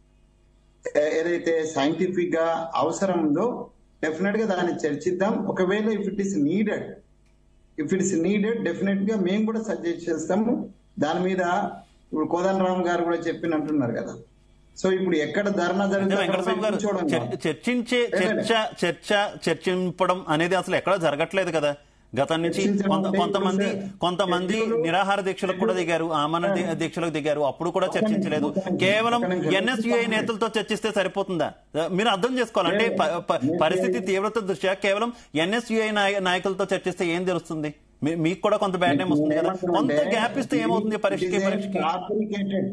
ఏ- ఏదైతే సైంటిఫిక్ గా అవసరం ఉందో డెఫినెట్ గా దాన్ని చర్చిద్దాం ఒకవేళ if it is needed if it's needed definite గా మేము కూడా సజెస్ట్ చేస్తాము దాని మీద ఇప్పుడు కోదండ రామ్ గారు కూడా చెప్పినట్టున్నారు కదా సో ఇప్పుడు ఎక్కడ ధర్నా అంటే జరిగితే అక్కడ వెంకటస్వామి గారు కూర్చోవడం చర్- కాదు. చర్చించే లేదండి. చర్చ చర్చ చర్చింపడం అనేది అసలు ఎక్కడ జరగట్లేదు కదా గతం నుంచి చర్చించడం కొంత అంటే కొంతమంది ఇప్పుడు సార్, కొంతమంది ఎన్నికలు- నిరాహార దీక్షలకు కూడా దిగారు ఆమరణ దీ- దీక్షలకు దిగారు అప్పుడు కూడా చర్చించలేదు కేవలం ఒక్క నిమిషం. ఎన్ఎస్యుఐ నేతలతో చర్చిస్తే సరిపోతుందా మీరు అర్థం చేసుకోవాలి అంటే ప- ప- పరిస్థితి తీవ్రత దృష్ట్యా కేవలం ఎన్ఎస్యుఐ నాయకులతో చర్చిస్తే ఏం తెలుస్తుంది మీ- మీకు కూడా కొంత బ్యాడ్ నేమ్ వస్తుంది కదా కొంత గ్యాప్ ఇస్తే ఏమవుతుంది పరీక్షకి పరీక్షకి ఫ్యాబ్రికేటెడ్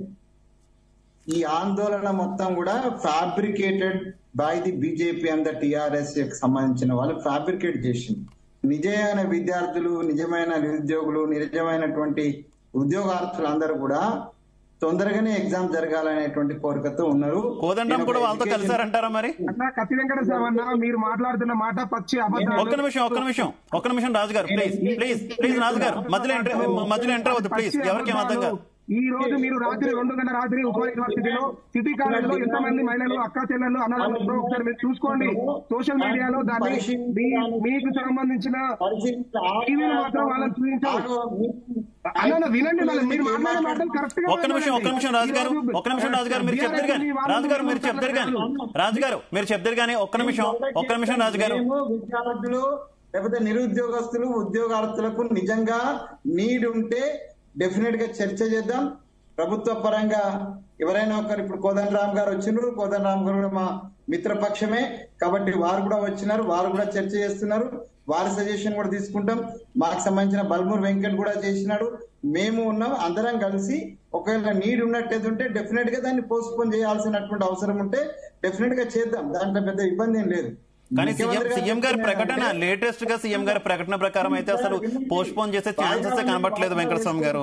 ఈ ఆందోళన మొత్తం కూడా fabricated by the BJP and the TRS సంబంధించిన వాళ్ళు ఫ్యాబ్రికేట్ చేసింది నిజమైన విద్యార్థులు నిజమైన నిరుద్యోగులు నిజమైనటువంటి ఉద్యోగార్థులు అందరూ కూడా తొందరగానే ఎగ్జామ్ జరగాలనేటువంటి కోరికతో ఉన్నారు కోదండం కూడా వాళ్ళతో Education- కలిసారంటారా మరి అన్న కత్తి వెంకట అన్న మీరు మాట్లాడుతున్న మాట పచ్చి ఒక్క అబద్ధాలు నిమిషం ఒక్క నిమిషం ఒక్క నిమిషం రాజు గారు ప్లీజ్ ప్లీజ్ ప్లీజ్ రాజు గారు మధ్యలో ఎంటర్ మధ్యలో ఎంటర్ అవ్వద్దు ప్లీజ్ ఎవరికి ఏం అర్థం కాదు ఈ రోజు మీరు రాత్రి రెండు గంటల రాత్రి ఉప యూనివర్సిటీలో సిటీ కాలేజ్ లో ఎంతమంది మహిళలు అక్క చెల్లెళ్ళు అన్నదమ్ములు ఒకసారి మీరు చూసుకోండి సోషల్ మీడియాలో దాన్ని మీ- మీకు సంబంధించిన టీవీలో మాత్రం వాళ్ళని చూపించారు అన్న వినండి మరి మీరు మాట్లాడే మాటలు కరెక్ట్ గా ఒక్క నిమిషం ఒక్క నిమిషం రాజు గారు ఒక్క నిమిషం రాజు గారు మీరు చెప్తారు కానీ రాజు గారు మీరు చెప్తారు కానీ రాజు గారు మీరు చెప్తారు కానీ ఒక్క నిమిషం ఒక్క నిమిషం రాజు గారు మేము విద్యార్థులు లేకపోతే నిరుద్యోగస్తులు ఉద్యోగార్థులకు నిజంగా నీడ్ ఉంటే డెఫినెట్ గా చర్చ చేద్దాం ప్రభుత్వ పరంగా ఎవరైనా ఒకరు ఇప్పుడు కోదండ రామ్ గారు వచ్చినారు కోదండ రామ్ గారు కూడా మా మిత్రపక్షమే కాబట్టి వారు కూడా వచ్చినారు వారు కూడా చర్చ చేస్తున్నారు వారి సజెషన్ కూడా తీసుకుంటాం మాకు సంబంధించిన బల్మూర్ వెంకట్ కూడా చేసినాడు మేము ఉన్నాం అందరం కలిసి ఒకవేళ నీడ్ ఉన్నట్టయితే ఉంటే డెఫినెట్ గా దాన్ని పోస్ట్ పోన్ చేయాల్సినటువంటి అవసరం ఉంటే డెఫినెట్ గా చేద్దాం దాంట్లో పెద్ద ఇబ్బంది ఏం లేదు కానీ సీఎం ముఖ్యమంత్రి సీఎం గారి గారు ప్రకటన చెప్తున్నారంటే- లేటెస్ట్ గా సీఎం గారి ప్రకటన ప్రకారం అయితే అసలు పోస్ట్ పోన్ చేసే ఛాన్సెస్ కనబట్లేదు వెంకటస్వామి గారు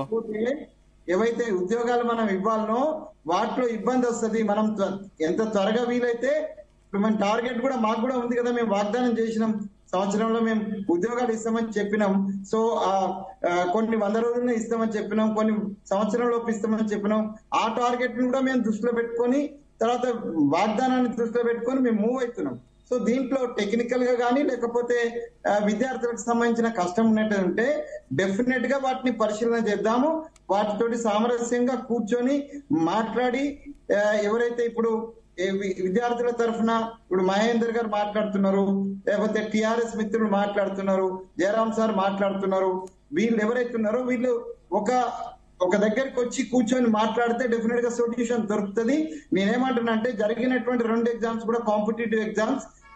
ఏవైతే ఉద్యోగాలు మనం ఇవ్వాలనో వాటిలో ఇబ్బంది వస్తుంది మనం త్వ- ఎంత త్వరగా వీలైతే ఇప్పుడు మన టార్గెట్ కూడా మాకు కూడా ఉంది కదా మేము వాగ్దానం చేసినాం సంవత్సరంలో మేము ఉద్యోగాలు ఇస్తామని చెప్పినాం సో ఆ ఆ, కొన్ని వంద రోజుల్లో ఇస్తామని చెప్పినాం కొన్ని సంవత్సరం లోపు ఇస్తామని చెప్పినాం ఆ టార్గెట్ ని కూడా మేము దృష్టిలో పెట్టుకొని తర్వాత వాగ్దానాన్ని దృష్టిలో పెట్టుకొని మేము మూవ్ అవుతున్నాం సో దీంట్లో టెక్నికల్ గా కానీ లేకపోతే ఆ, విద్యార్థులకు సంబంధించిన కష్టం ఉన్నట్టు ఉంటే డెఫినెట్ గా వాటిని పరిశీలన చేద్దాము వాటితోటి సామరస్యంగా కూర్చొని మాట్లాడి ఆ, ఎవరైతే ఇప్పుడు ఏ వి- విద్యార్థుల తరఫున ఇప్పుడు మహేందర్ గారు మాట్లాడుతున్నారు లేకపోతే టిఆర్ఎస్ మిత్రులు మాట్లాడుతున్నారు జయరాం సార్ మాట్లాడుతున్నారు వీళ్ళు ఎవరైతే ఉన్నారో వీళ్ళు ఒక ఒక దగ్గరికి వచ్చి కూర్చొని మాట్లాడితే డెఫినెట్ గా సొల్యూషన్ దొరుకుతుంది నేనేమంటున్నా అంటే జరిగినటువంటి రెండు ఎగ్జామ్స్ కూడా కాంపిటేటివ్ ఎగ్జామ్స్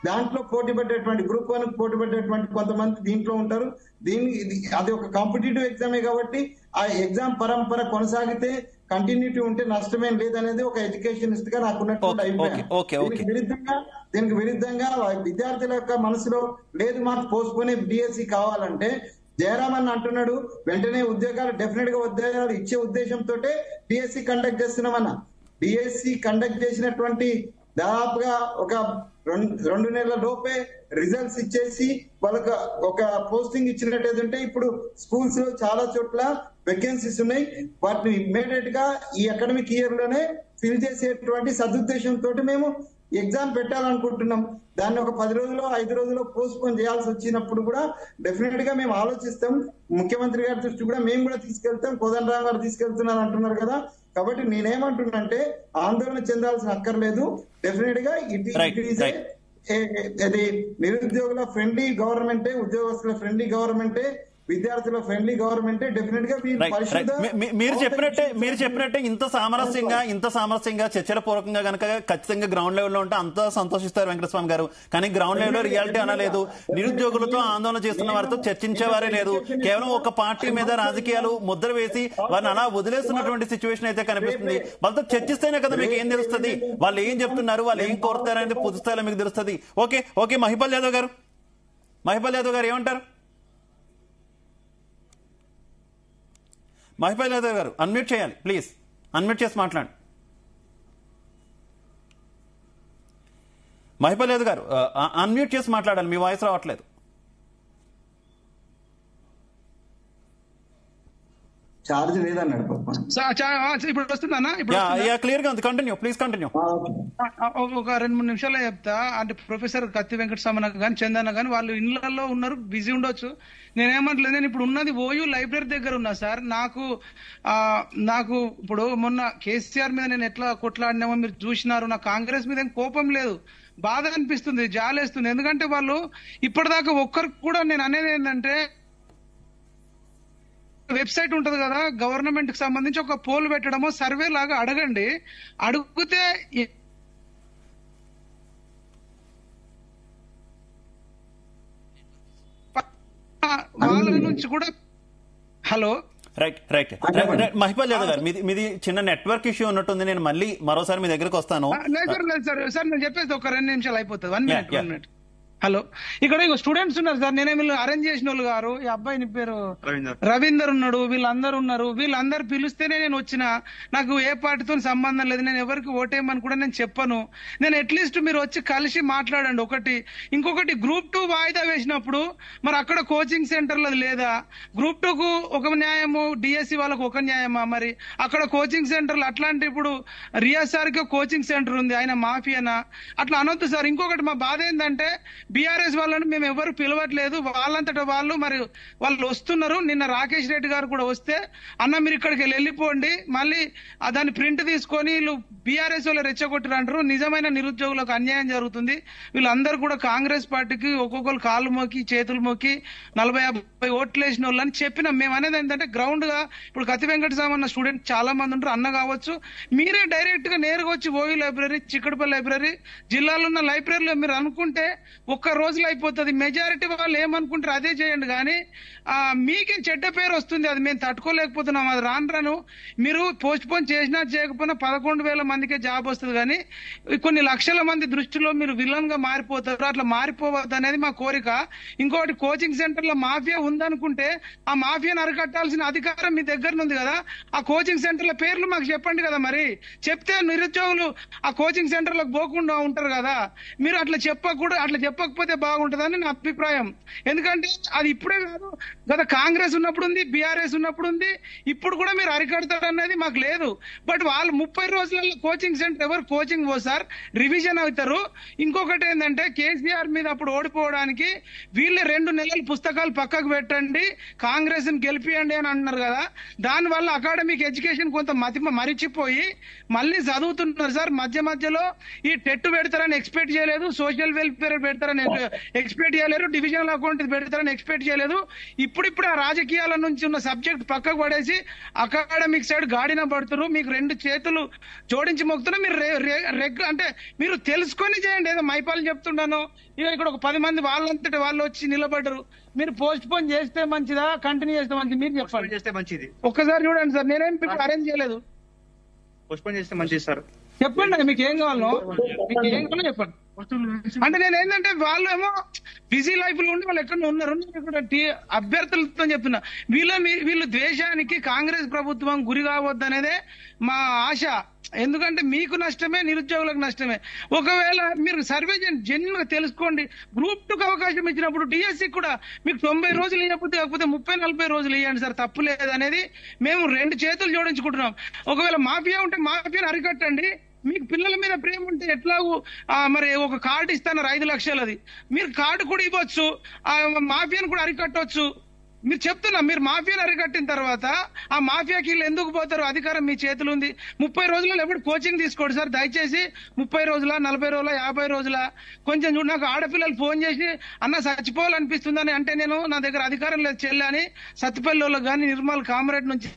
దాంట్లో పోటీ పడేటువంటి గ్రూప్ వన్ పోటీ పడేటువంటి కొంతమంది దీంట్లో ఉంటారు దీని ఇది- అది ఒక కాంపిటేటివ్ ఎగ్జామే కాబట్టి ఆ ఎగ్జామ్ పరంపర కొనసాగితే కంటిన్యూటీ ఉంటే నష్టమేం లేదనేది ఒక ఎడ్యుకేషనిస్ట్ గా నాకున్నటువంటి ఓకే, అభిప్రాయం ఓకే, ఓకే. దీనికి విరుద్ధంగా దీనికి విరుద్ధంగా విద్యార్థుల యొక్క మనసులో లేదు మాకు పోస్ట్పోనే డిఎస్సి కావాలంటే జయరామ్ అని అంటున్నాడు వెంటనే ఉద్యోగాలు డెఫినెట్ గా ఉద్యోగాలు ఇచ్చే ఉద్దేశంతో డిఎస్సి కండక్ట్ చేస్తున్నామన్న డిఎస్సి కండక్ట్ చేసినటువంటి దాదాపుగా ఒక రెండు రెండు నెలల లోపే రిజల్ట్స్ ఇచ్చేసి వాళ్ళకి ఒక పోస్టింగ్ ఇచ్చినట్టు ఉంటే ఇప్పుడు స్కూల్స్ లో చాలా చోట్ల వేకెన్సీస్ ఉన్నాయి వాటిని ఇమ్మీడియట్ గా ఈ అకాడమిక్ ఇయర్ లోనే ఫిల్ చేసేటువంటి సదుద్దేశంతో మేము ఎగ్జామ్ పెట్టాలనుకుంటున్నాం దాన్ని ఒక పది రోజులు ఐదు రోజులు పోస్ట్ పోన్ చేయాల్సి వచ్చినప్పుడు కూడా డెఫినెట్ గా మేము ఆలోచిస్తాం ముఖ్యమంత్రి గారి దృష్టి కూడా మేము కూడా తీసుకెళ్తాం కోదండరామ్ గారు తీసుకెళ్తున్నారు అంటున్నారు కదా కాబట్టి నేనేమంటున్నానంటే ఆందోళన చెందాల్సిన అక్కర్లేదు డెఫినెట్ గా ఇట్ Right, ఈస్ right. అది నిరుద్యోగుల ఫ్రెండ్లీ గవర్నమెంటే ఉద్యోగస్తుల ఫ్రెండ్లీ గవర్నమెంటే విద్యార్థుల ఫ్రెండ్లీ గవర్నమెంటే డెఫినెట్ గా మీరు రైట్ రైట్ పరిశుద్ధ మీ- మీ- మీరు చెప్పినట్టే మీరు చెప్పినట్టే ఇంత సామరస్యంగా ఇంత సామరస్యంగా చర్చల పూర్వకంగా గనక ఖచ్చితంగా గ్రౌండ్ లెవెల్లో ఉంటే అంత సంతోషిస్తారు వెంకటస్వామి గారు కానీ గ్రౌండ్ లెవెల్లో రియాలిటీ అనలేదు నిరుద్యోగులతో ఆందోళన చేస్తున్న వారితో చర్చించేవారే లేదు కేవలం ఒక పార్టీ మీద రాజకీయాలు ముద్ర వేసి వారిని అలా వదిలేస్తున్నటువంటి సిచ్యువేషన్ అయితే కనిపిస్తుంది వాళ్ళతో చర్చిస్తేనే కదా మీకు ఏం తెలుస్తుంది వాళ్ళు ఏం చెప్తున్నారు వాళ్ళు ఏం కోరుతారు అనేది పూర్తి స్థాయిలో మీకు తెలుస్తుంది ఓకే ఓకే మహిపాల్ యాదవ్ గారు మహిపాల్ యాదవ్ గారు ఏమంటారు మహిపాల్ యాదవ్ గారు అన్మ్యూట్ చేయాలి ప్లీజ్ అన్మ్యూట్ చేసి మాట్లాడండి మహిపాల్ యాదవ్ గారు అన్మ్యూట్ చేసి మాట్లాడాలి మీ వాయిస్ రావట్లేదు ఛార్జ్ లేదన్నాడు పాప సా- చా- ఆ, ఇప్పుడు వస్తుందన్నా ఇప్పుడు యా వస్తుందా? యా క్లియర్ గా ఉంది కంటిన్యూ ప్లీజ్ కంటిన్యూ ఆ, ఓకే. ఆ, ఆ, ఒక రెండు మూడు నిమిషాలు చెప్తా అంటే ప్రొఫెసర్ కత్తి వెంకట సమన కానీ చందన కానీ వాళ్ళు ఇళ్లలో ఉన్నారు బిజీ ఉండొచ్చు నేనేమంటలేదు నేను ఇప్పుడు ఉన్నది ఓయూ లైబ్రరీ దగ్గర ఉన్నా సార్ నాకు ఆ నాకు ఇప్పుడు మొన్న కేసీఆర్ మీద నేను ఎట్లా కొట్లాడినామో మీరు చూసినారు నా కాంగ్రెస్ మీద ఏం కోపం లేదు బాధ అనిపిస్తుంది జాలేస్తుంది ఎందుకంటే వాళ్ళు ఇప్పటిదాకా ఒక్కరికి కూడా నేను అనేది ఏంటంటే వెబ్సైట్ ఉంటది కదా గవర్నమెంట్ కి సంబంధించి ఒక పోల్ పెట్టడమో సర్వే లాగా అడగండి అడిగితే ఎ- వాళ్ళ నుంచి కూడా hello right right Mahipal Yadav garu మీది మీది చిన్న నెట్వర్క్ ఇష్యూ ఉన్నట్టుంది నేను మళ్ళీ మరోసారి మీ దగ్గరకు వస్తాను ఆ, లేదు సార్ లేదు సార్ సార్ నేను చెప్పేసి ఒక రెండు నిమిషాలు అయిపోతుంది one Yeah, minute yeah. One minute hello ఇక్కడ ఇగో స్టూడెంట్స్ ఉన్నారు సార్ నేనే వీళ్ళు అరేంజ్ చేసిన వాళ్ళు గారు ఈ అబ్బాయిని పేరు రవీందర్ ఉన్నాడు వీళ్ళందరూ ఉన్నారు వీళ్ళందరూ పిలిస్తేనే నేను వచ్చిన నాకు ఏ పార్టీతో సంబంధం లేదు నేను ఎవరికి ఓటేయమని కూడా నేను చెప్పను నేను అట్లీస్ట్ మీరు వచ్చి కలిసి మాట్లాడండి ఒకటి ఇంకొకటి గ్రూప్ టూ వాయిదా వేసినప్పుడు మరి అక్కడ కోచింగ్ సెంటర్లు లేదా గ్రూప్ టూ కు ఒక న్యాయము డిఎస్సి వాళ్ళకు ఒక న్యాయమా మరి అక్కడ కోచింగ్ సెంటర్లు అట్లాంటి ఇప్పుడు రియాజ్ సార్ కి కోచింగ్ సెంటర్ ఉంది ఆయన మాఫియానా అట్లా అనొద్దు సార్ ఇంకొకటి మా బాధ ఏంటంటే బీఆర్ఎస్ వాళ్ళని మేము ఎవరు పిలవట్లేదు వాళ్ళంతట వాళ్ళు మరి వాళ్ళు వస్తున్నారు నిన్న రాకేష్ రెడ్డి గారు కూడా వస్తే అన్న మీరు ఇక్కడికి వెళ్ళి వెళ్ళిపోండి మళ్ళీ ఆ దాన్ని ప్రింట్ తీసుకొని వీళ్ళు బీఆర్ఎస్ వాళ్ళు రెచ్చగొట్టిరంటారు నిజమైన నిరుద్యోగులకు అన్యాయం జరుగుతుంది వీళ్ళందరూ కూడా కాంగ్రెస్ పార్టీకి ఒక్కొక్కరు కాళ్ళు మోకి చేతులు మోకి నలభై యాభై ఓట్లు వేసిన వాళ్ళని చెప్పినాం మేము అనేది ఏంటంటే గ్రౌండ్ గా ఇప్పుడు కత్తి వెంకటస్వామి అన్న స్టూడెంట్ చాలా మంది ఉంటారు అన్న కావచ్చు మీరే డైరెక్ట్ గా నేరుగా వచ్చి ఓవి లైబ్రరీ చిక్కడపల్లి లైబ్రరీ జిల్లాలో ఉన్న లైబ్రరీలో మీరు అనుకుంటే ఒక్క రోజులో అయిపోతుంది మెజారిటీ వాళ్ళు ఏమనుకుంటారు అదే చేయండి కానీ ఆ, మీకేం చెడ్డ పేరు వస్తుంది అది మేము తట్టుకోలేకపోతున్నాం అది రాను రాను మీరు పోస్ట్ పోన్ చేసినా చేయకపోయినా పదకొండు వేల మందికే జాబ్ వస్తుంది కానీ కొన్ని లక్షల మంది దృష్టిలో మీరు విలన్ గా మారిపోతారు అట్లా మారిపోవద్దు అనేది మా కోరిక ఇంకోటి కోచింగ్ సెంటర్ లో మాఫియా ఉందనుకుంటే ఆ మాఫియాను అరికట్టాల్సిన అధికారం మీ దగ్గర ఉంది కదా ఆ కోచింగ్ సెంటర్ల పేర్లు మాకు చెప్పండి కదా మరి చెప్తే నిరుద్యోగులు ఆ కోచింగ్ సెంటర్లకు పోకుండా ఉంటారు కదా మీరు అట్లా చెప్పకూడదు అట్లా చెప్పకపోతే బాగుంటుందని నా అభిప్రాయం ఎందుకంటే అది ఇప్పుడే కాదు గత కాంగ్రెస్ ఉన్నప్పుడు ఉంది బీఆర్ఎస్ ఉన్నప్పుడు ఉంది ఇప్పుడు కూడా మీరు అరికడతారు అనేది మాకు లేదు బట్ వాళ్ళు ముప్పై రోజులలో కోచింగ్ సెంటర్ ఎవరు కోచింగ్ పోసారు రివిజన్ అవుతారు ఇంకొకటి ఏంటంటే కేసీఆర్ మీద అప్పుడు ఓడిపోవడానికి వీళ్ళు రెండు నెలలు పుస్తకాలు పక్కకు పెట్టండి కాంగ్రెస్ ని గెలిపియండి అని అంటున్నారు కదా దాని వల్ల అకాడమిక్ ఎడ్యుకేషన్ కొంత మతి మరిచిపోయి మళ్ళీ చదువుతున్నారు సార్ మధ్య మధ్యలో ఈ టెట్ పెడతారని ఎక్స్పెక్ట్ చేయలేదు సోషల్ వెల్ఫేర్ పెడతారని పెడతారని ఎక్స్పెక్ట్ చేయలేరు డివిజనల్ అకౌంట్ పెడతారని ఎక్స్పెక్ట్ చేయలేదు ఇప్పుడు ఇప్పుడు ఆ రాజకీయాల నుంచి ఉన్న సబ్జెక్ట్ పక్కకు పడేసి అకాడమిక్ సైడ్ గాడిన పడుతున్నారు మీకు రెండు చేతులు జోడించి మొక్కుతున్నారు మీరు రె- రె- రెగ్ అంటే మీరు తెలుసుకొని చేయండి ఏదో మైపాలు చెప్తున్నాను ఇక ఇక్కడ ఒక పది మంది వాళ్ళంతటి వాళ్ళు వచ్చి నిలబడ్డరు మీరు పోస్ట్ పోన్ చేస్తే మంచిదా కంటిన్యూ చేస్తే మంచిది మీరు పోస్ట్పోన్ చెప్పండి చేస్తే మంచిది ఒక్కసారి చూడండి సార్ నేనేం అరేంజ్ చేయలేదు పోస్ట్పోన్ చేస్తే మంచిది సార్ చెప్పండి మీకు ఏం కావాలో మీకు ఏం కావాలో చెప్పండి అంటే నేను ఏంటంటే వాళ్ళు ఏమో బిజీ లైఫ్ లో ఉండి వాళ్ళు ఎక్కడ ఉన్నారు నేను ఇక్కడ టీ- అభ్యర్థులతో చెప్తున్నా వీళ్ళ మీ- వీళ్ళు ద్వేషానికి కాంగ్రెస్ ప్రభుత్వం గురి కావద్దు అనేదే మా ఆశ ఎందుకంటే మీకు నష్టమే నిరుద్యోగులకు నష్టమే ఒకవేళ మీరు సర్వే చేయండి జెన్యున్ గా తెలుసుకోండి గ్రూప్ టూకి అవకాశం ఇచ్చినప్పుడు డిఎస్సి కూడా మీకు తొంభై రోజులు ఇవ్వకపోతే కాకపోతే ముప్పై నలభై రోజులు ఇవ్వండి సార్ తప్పు లేదు అనేది మేము రెండు చేతులు జోడించుకుంటున్నాం ఒకవేళ మాఫియా ఉంటే మాఫియాని అరికట్టండి మీకు పిల్లల మీద ప్రేమ ఉంటే ఎట్లాగూ ఆ, మరి ఒక కార్డు ఇస్తాను ఐదు లక్షలది మీరు కార్డు కూడా ఇవ్వచ్చు ఆ మాఫియాను కూడా అరికట్టవచ్చు మీరు చెప్తున్నా మీరు మాఫియాను అరికట్టిన తర్వాత ఆ మాఫియాకి వీళ్ళు ఎందుకు పోతారు అధికారం మీ చేతులు ఉంది ముప్పై రోజులలో ఎప్పుడు కోచింగ్ తీసుకోండి సార్ దయచేసి ముప్పై రోజుల నలభై రోజుల యాభై రోజుల కొంచెం చూడు నాకు ఆడపిల్లలు ఫోన్ చేసి అన్న చచ్చిపోవాలనిపిస్తుందని అంటే నేను నా దగ్గర అధికారం లేదు చెల్లి అని సత్తిపల్లిలో కానీ నిర్మల్ కామరేడ్ నుంచి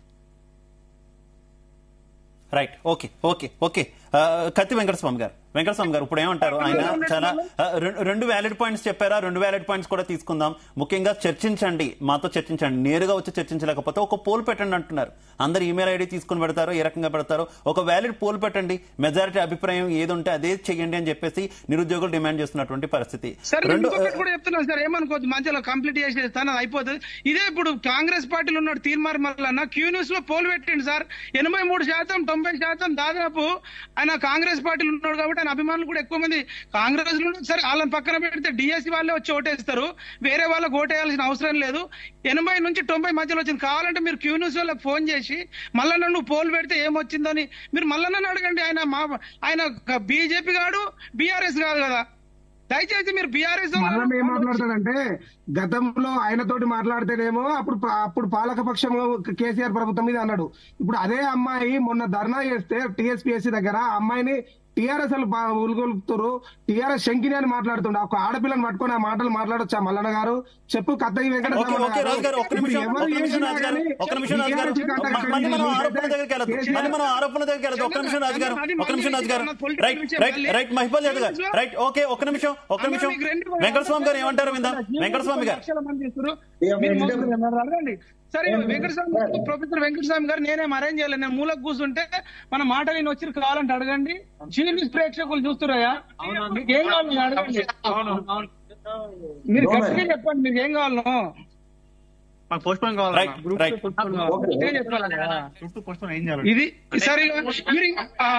రైట్ ఓకే ఓకే ఓకే ఆ, కత్తి వెంకటస్వామి గారు వెంకటస్వామి గారు ఇప్పుడు ఏమంటారు ఆయన చాలా ఆ, రెం- రెండు వ్యాలిడ్ పాయింట్స్ చెప్పారా రెండు వ్యాలిడ్ పాయింట్స్ కూడా తీసుకుందాం ముఖ్యంగా చర్చించండి మాతో చర్చించండి నేరుగా వచ్చి చర్చించలేకపోతే ఒక పోల్ పెట్టండి అంటున్నారు అందరు ఈమెయిల్ ఐడి తీసుకుని పెడతారు ఏ రకంగా పెడతారు ఒక వ్యాలిడ్ పోల్ పెట్టండి మెజారిటీ అభిప్రాయం ఏది ఉంటే అదే చెయ్యండి అని చెప్పేసి నిరుద్యోగులు డిమాండ్ చేస్తున్నటువంటి పరిస్థితి సార్ నేను రెండు ఇంకొకటి కూడా చెప్తున్నాను సార్ ఏమనుకోవద్దు మధ్యలో కంప్లీట్ చేసేస్తాను అది అయిపోతుంది ఇదే ఇప్పుడు కాంగ్రెస్ పార్టీలో ఉన్నాడు తీర్మార్ మల్లన్న క్యూ న్యూస్ లో పోల్ పెట్టిండు సార్ ఎనభై మూడు శాతం తొంభై శాతం దాదాపు ఆయన కాంగ్రెస్ పార్టీలో ఉన్నాడు కాబట్టి ఆయన అభిమానులు కూడా ఎక్కువ మంది కాంగ్రెస్ లో ఉన్నారు. సరే వాళ్ళని పక్కన పెడితే డిఎస్సి వాళ్ళే వచ్చి ఓటేస్తారు వేరే వాళ్ళకి ఓటేయాల్సిన అవసరం లేదు ఎనభై నుంచి తొంభై మధ్యలో వచ్చింది కావాలంటే మీరు క్యూ న్యూస్ వాళ్ళకి ఫోన్ చేసి మళ్ళా నన్ను పోల్ పెడితే ఏమొచ్చిందని మీరు మళ్ళా నన్ను అడగండి ఆయన మా ఆయన బీజేపీ కాడు బీఆర్ఎస్ కాదు కదా దయచేసి మీరు బీఆర్ఎస్ మనం ఏం మాట్లాడతాడంటే గతంలో ఆయనతోటి మాట్లాడితేనేమో అప్పుడు ప- అప్పుడు పాలకపక్షం కేసీఆర్ ప్రభుత్వం మీద అన్నాడు ఇప్పుడు అదే అమ్మాయి మొన్న ధర్నా చేస్తే టీఎస్పీఎస్సీ దగ్గర ఆ అమ్మాయిని టీఆర్ఎస్ ఉల్గొలుపుతారు టీఆర్ఎస్ శంకిని అని మాట్లాడుతుండే ఒక ఆడపిల్లని పట్టుకొని ఆ మాటలు మాట్లాడొచ్చా మల్లన్న గారు చెప్పు కత్తయ్య వెంకట ఓకే ఓకే రాజు గారు ఒక్క నిమిషం ఒక్క నిమిషం రాజు గారు ఒక్క నిమిషం రాజు గారు మ- మళ్ళీ మనం ఆరోపణ దగ్గరికి వెళ్ళదు మళ్ళీ మనం ఆరోపణ దగ్గరికి వెళ్ళదు ఒక్క నిమిషం రాజు గారు ఒక్క నిమిషం Raju garu right right right Mahipal Yadav garu right okay ఒక్క నిమిషం ఒక్క నిమిషం వెంకటస్వామి గారు ఏమంటారు విందాం వెంకటస్వామి గారు లక్షల మంది ఇస్తారు. మీరు మోసం చేస్తున్నారు. అడగండి. సరే వెంకటస్వామి గారు, ప్రొఫెసర్ వెంకటస్వామి గారు నేనేం అరేంజ్ చేయలేదు నేను మూలకు కూర్చుంటే మన మాట నేను వచ్చి కావాలంటే అడగండి చీఫ్ ప్రేక్షకులు చూస్తున్నాయా మీకు ఏం కావాలి మీరు అడగండి మీరు గట్టిగా చెప్పండి మీకు ఏం కావాలో మాకు పోస్ట్పోన్ కావాలి రైట్ రైట్ గట్టిగా చెప్పాలి కదా. గ్రూప్ పోస్ట్పోన్ ఏం చేయాలి ఇది సరే మీరు ఆ,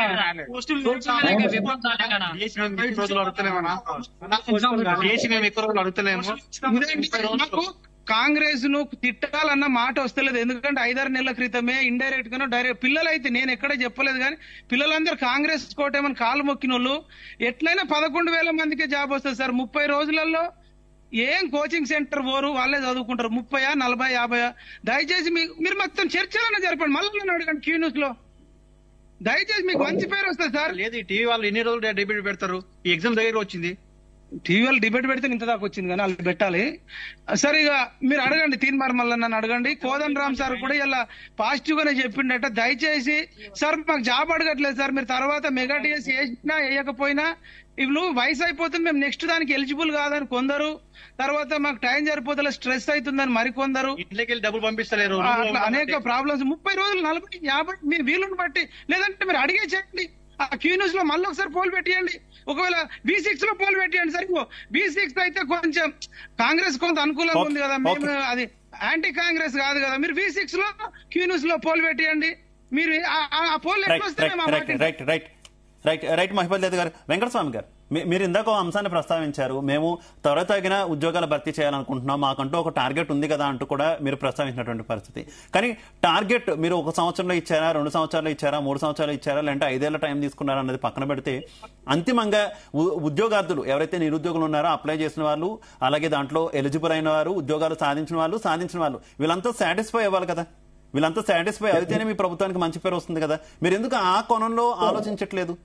చేసి మేము ఎక్కువ రోజులు అడుగుతలేమన్నా చేసి మేము ఎక్కువ రోజులు అడుగుతలేము ఇదేంటి మాకు కాంగ్రెస్ ను తిట్టాలన్న మాట వస్తలేదు ఎందుకంటే ఐదారు నెలల క్రితమే ఇండైరెక్ట్ గాను డైరెక్ట్ పిల్లలైతే నేను ఎక్కడ చెప్పలేదు కానీ పిల్లలందరూ కాంగ్రెస్ కోటేమని కాలు మొక్కిన వాళ్ళు ఎట్లయినా పదకొండు వేల మందికే జాబ్ వస్తుంది సార్ ముప్పై రోజులలో ఏం కోచింగ్ సెంటర్ పోరు వాళ్ళే చదువుకుంటారు ముప్పై నలభై యాభై దయచేసి మీ- మీరు మొత్తం చర్చలన్నా జరపండి మళ్ళీ నన్ను అడగండి క్యూ న్యూస్ లో దయచేసి మీకు మంచి పేరు వస్తుంది సార్ లేదు ఈ టీవీ వాళ్ళు ఎన్ని రోజులు డిబేట్ పెడతారు ఈ ఎగ్జామ్ దగ్గర వచ్చింది టీవీ వాళ్ళు డిబేట్ పెడితే ఇంత దాకా వచ్చింది కానీ వాళ్ళు పెట్టాలి సరే ఇక మీరు అడగండి తీన్మార్ మళ్ళీ నన్ను అడగండి కోదన్ రామ్ సార్ కూడా ఇలా పాజిటివ్ గానే చెప్పిండట దయచేసి సార్ మాకు జాబ్ అడగట్లేదు సార్ మీరు తర్వాత మెగా టీఎస్ వేసినా వేయకపోయినా ఇవి వయసు అయిపోతుంది మేము నెక్స్ట్ దానికి ఎలిజిబుల్ కాదని కొందరు తర్వాత మాకు టైం సరిపోతే స్ట్రెస్ అవుతుందని మరికొందరు ఇంట్లోకి వెళ్ళి డబ్బులు పంపిస్తలేరు ఆ, అట్లా అనేక ప్రాబ్లమ్స్ ముప్పై రోజులు నలభై యాభై మీ వీలుని బట్టి లేదంటే మీరు అడిగే చేయండి ఆ క్యూ న్యూస్ లో మళ్ళీ ఒకసారి పోల్ పెట్టియండి ఒకవేళ బి సిక్స్ లో పోల్ పెట్టియండి సరిపో బి సిక్స్ అయితే కొంచెం కాంగ్రెస్ కొంత అనుకూలంగా ఉంది కదా మేము Okay. అది యాంటీ కాంగ్రెస్ కాదు కదా మీరు వి సిక్స్ లో క్యూ న్యూస్ లో పోల్ పెట్టియండి మీరు ఆ- ఆ- ఆ పోల్ ఎట్లా రైట్ వస్తే రైట్ మేము ఆ రైట్ మాట right right right right Mahipal Yadav garu Venkataswamy గారు మీ- మీరు ఇందాక ఒక అంశాన్ని ప్రస్తావించారు మేము త్వర తగిన ఉద్యోగాలు భర్తీ చేయాలనుకుంటున్నాం మాకంటూ ఒక టార్గెట్ ఉంది కదా అంటూ కూడా మీరు ప్రస్తావించినటువంటి పరిస్థితి కానీ టార్గెట్ మీరు ఒక సంవత్సరంలో ఇచ్చారా రెండు సంవత్సరాలు ఇచ్చారా మూడు సంవత్సరాలు ఇచ్చారా లేదంటే ఐదేళ్ల టైం తీసుకున్నారా అనేది పక్కన పెడితే అంతిమంగా ఉ- ఉద్యోగార్థులు ఎవరైతే నిరుద్యోగులు ఉన్నారో అప్లై చేసిన వాళ్ళు అలాగే దాంట్లో ఎలిజిబుల్ అయిన వారు ఉద్యోగాలు సాధించిన వాళ్ళు సాధించిన వాళ్ళు వీళ్ళంతా సాటిస్ఫై అవ్వాలి కదా వీళ్ళంతా సాటిస్ఫై అయితేనే మీ ప్రభుత్వానికి మంచి పేరు వస్తుంది కదా మీరు ఎందుకు ఆ కోణంలో ఆలోచించట్లేదు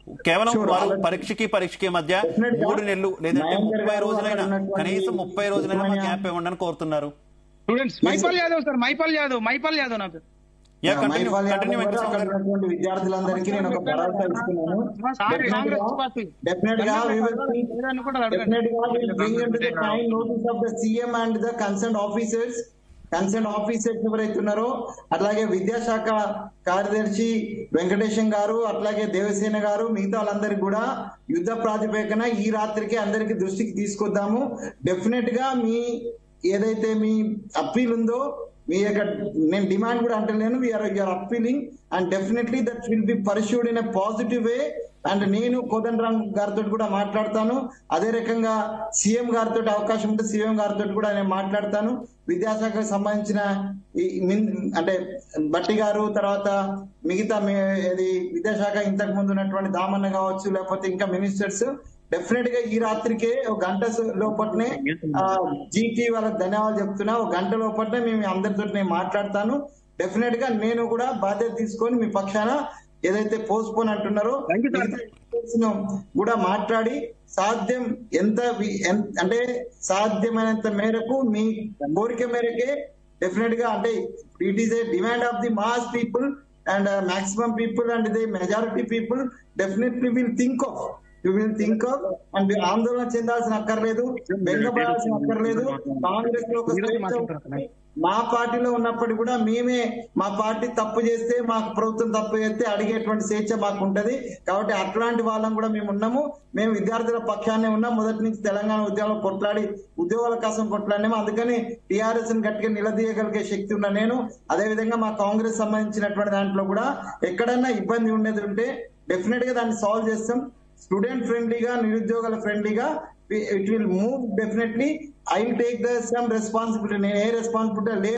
కేవలం Sure, వారు అలాగే. పరీక్షకి పరీక్షకి మధ్య Definitely గా మూడు నెలలు లేదంటే మహేందర్ ముప్పై గారు రోజులైనా అక్కడ ఉన్నటువంటి కనీసం ముప్పై రోజులైనా ఉస్మానియా- గ్యాప్ ఇవ్వండి అని కోరుతున్నారు స్టూడెంట్స్ మైపాల్ యాదవ్ సార్ మైపాల్ యాదవ్ మైపాల్ యాదవ్ నా పేరు yeah continue Maipal Yadav continue garu Venkataswamy అక్కడ గారు ఉన్నటువంటి విద్యార్థులందరికీ నేను ఒక భరోసా ఇస్తున్నాను సార్, కాంగ్రెస్ పార్టీ. డెఫినెట్ గా we will see- ఏదైనా కూడా అడగండి. definitely గా we will bring into the kind notice of the CM and the concerned officers concern officers ఎవరైతే ఉన్నారో అట్లాగే విద్యాశాఖ కార్యదర్శి వెంకటేశం గారు అట్లాగే దేవసేన గారు మిగతా వాళ్ళందరికీ కూడా యుద్ధ ప్రాతిపదికన ఈ రాత్రికి అందరికి దృష్టికి తీసుకొద్దాము డెఫినెట్ గా మీ ఏదైతే మీ అప్పీల్ ఉందో మీ యొక్క నేను డిమాండ్ కూడా అంటలేను we are you are appealing and definitely that will be pursued in a positive way and నేను కోదండరామ్ గారితో కూడా మాట్లాడతాను అదే రకంగా సీఎం గారితో అవకాశం ఉంటే సీఎం గారితో కూడా నేను మాట్లాడతాను విద్యాశాఖకు సంబంధించిన ఈ మిన్- అంటే బట్టి గారు తర్వాత మిగతా మీ- ఇది విద్యాశాఖ ఇంతకు ముందు ఉన్నటువంటి దామన్న కావచ్చు లేకపోతే ఇంకా మినిస్టర్స్ డెఫినెట్ గా ఈ రాత్రికే ఒక గంట స- లోపట్నే జీటీ వాళ్ళకి ధన్యవాదాలు చెప్తున్నా ఒక గంట లోపట్నే మేము అందరితో నేను మాట్లాడతాను డెఫినెట్ గా నేను కూడా బాధ్యత తీసుకొని మీ పక్షాన ఏదైతే పోస్ట్ పోన్ అంటున్నారో Thank you, sir. మిగతా experts ను కూడా మాట్లాడి సాధ్యం ఎంత వి- ఎన్- అంటే సాధ్యమైనంత మేరకు మీ కోరిక మేరకే డెఫినెట్ గా అంటే it is a demand of the mass people and maximum people and the majority people definitely will think of you will think of and ఆందోళన చెందాల్సిన అక్కర్లేదు బెంగపడాల్సిన అక్కర్లేదు కాంగ్రెస్ లో ఒక స్వేచ్ఛ ఉంది. మా పార్టీలో ఉన్నప్పటికీ కూడా మేమే మా పార్టీ తప్పు చేస్తే మాకు ప్రభుత్వం తప్పు చేస్తే అడిగేటువంటి స్వేచ్ఛ మాకు ఉంటది కాబట్టి అట్లాంటి వాళ్ళం కూడా మేము ఉన్నాము మేము విద్యార్థుల పక్షాన్నే ఉన్నాం మొదటి నుంచి తెలంగాణ ఉద్యోగాలు కొట్లాడి ఉద్యోగాల కోసం కొట్లాడినాము అందుకని టీఆర్ఎస్ ని గట్టిగా నిలదీయగలిగే శక్తి ఉన్న నేను అదే విధంగా మా కాంగ్రెస్ సంబంధించినటువంటి దాంట్లో కూడా ఎక్కడన్నా ఇబ్బంది ఉండేది ఉంటే డెఫినెట్ గా దాన్ని సాల్వ్ చేస్తాం స్టూడెంట్ ఫ్రెండ్లీగా నిరుద్యోగుల ఫ్రెండ్లీగా it will move definitely I will take the some responsibility నేను ఏ రెస్పాన్సిబిలిటీ లేదు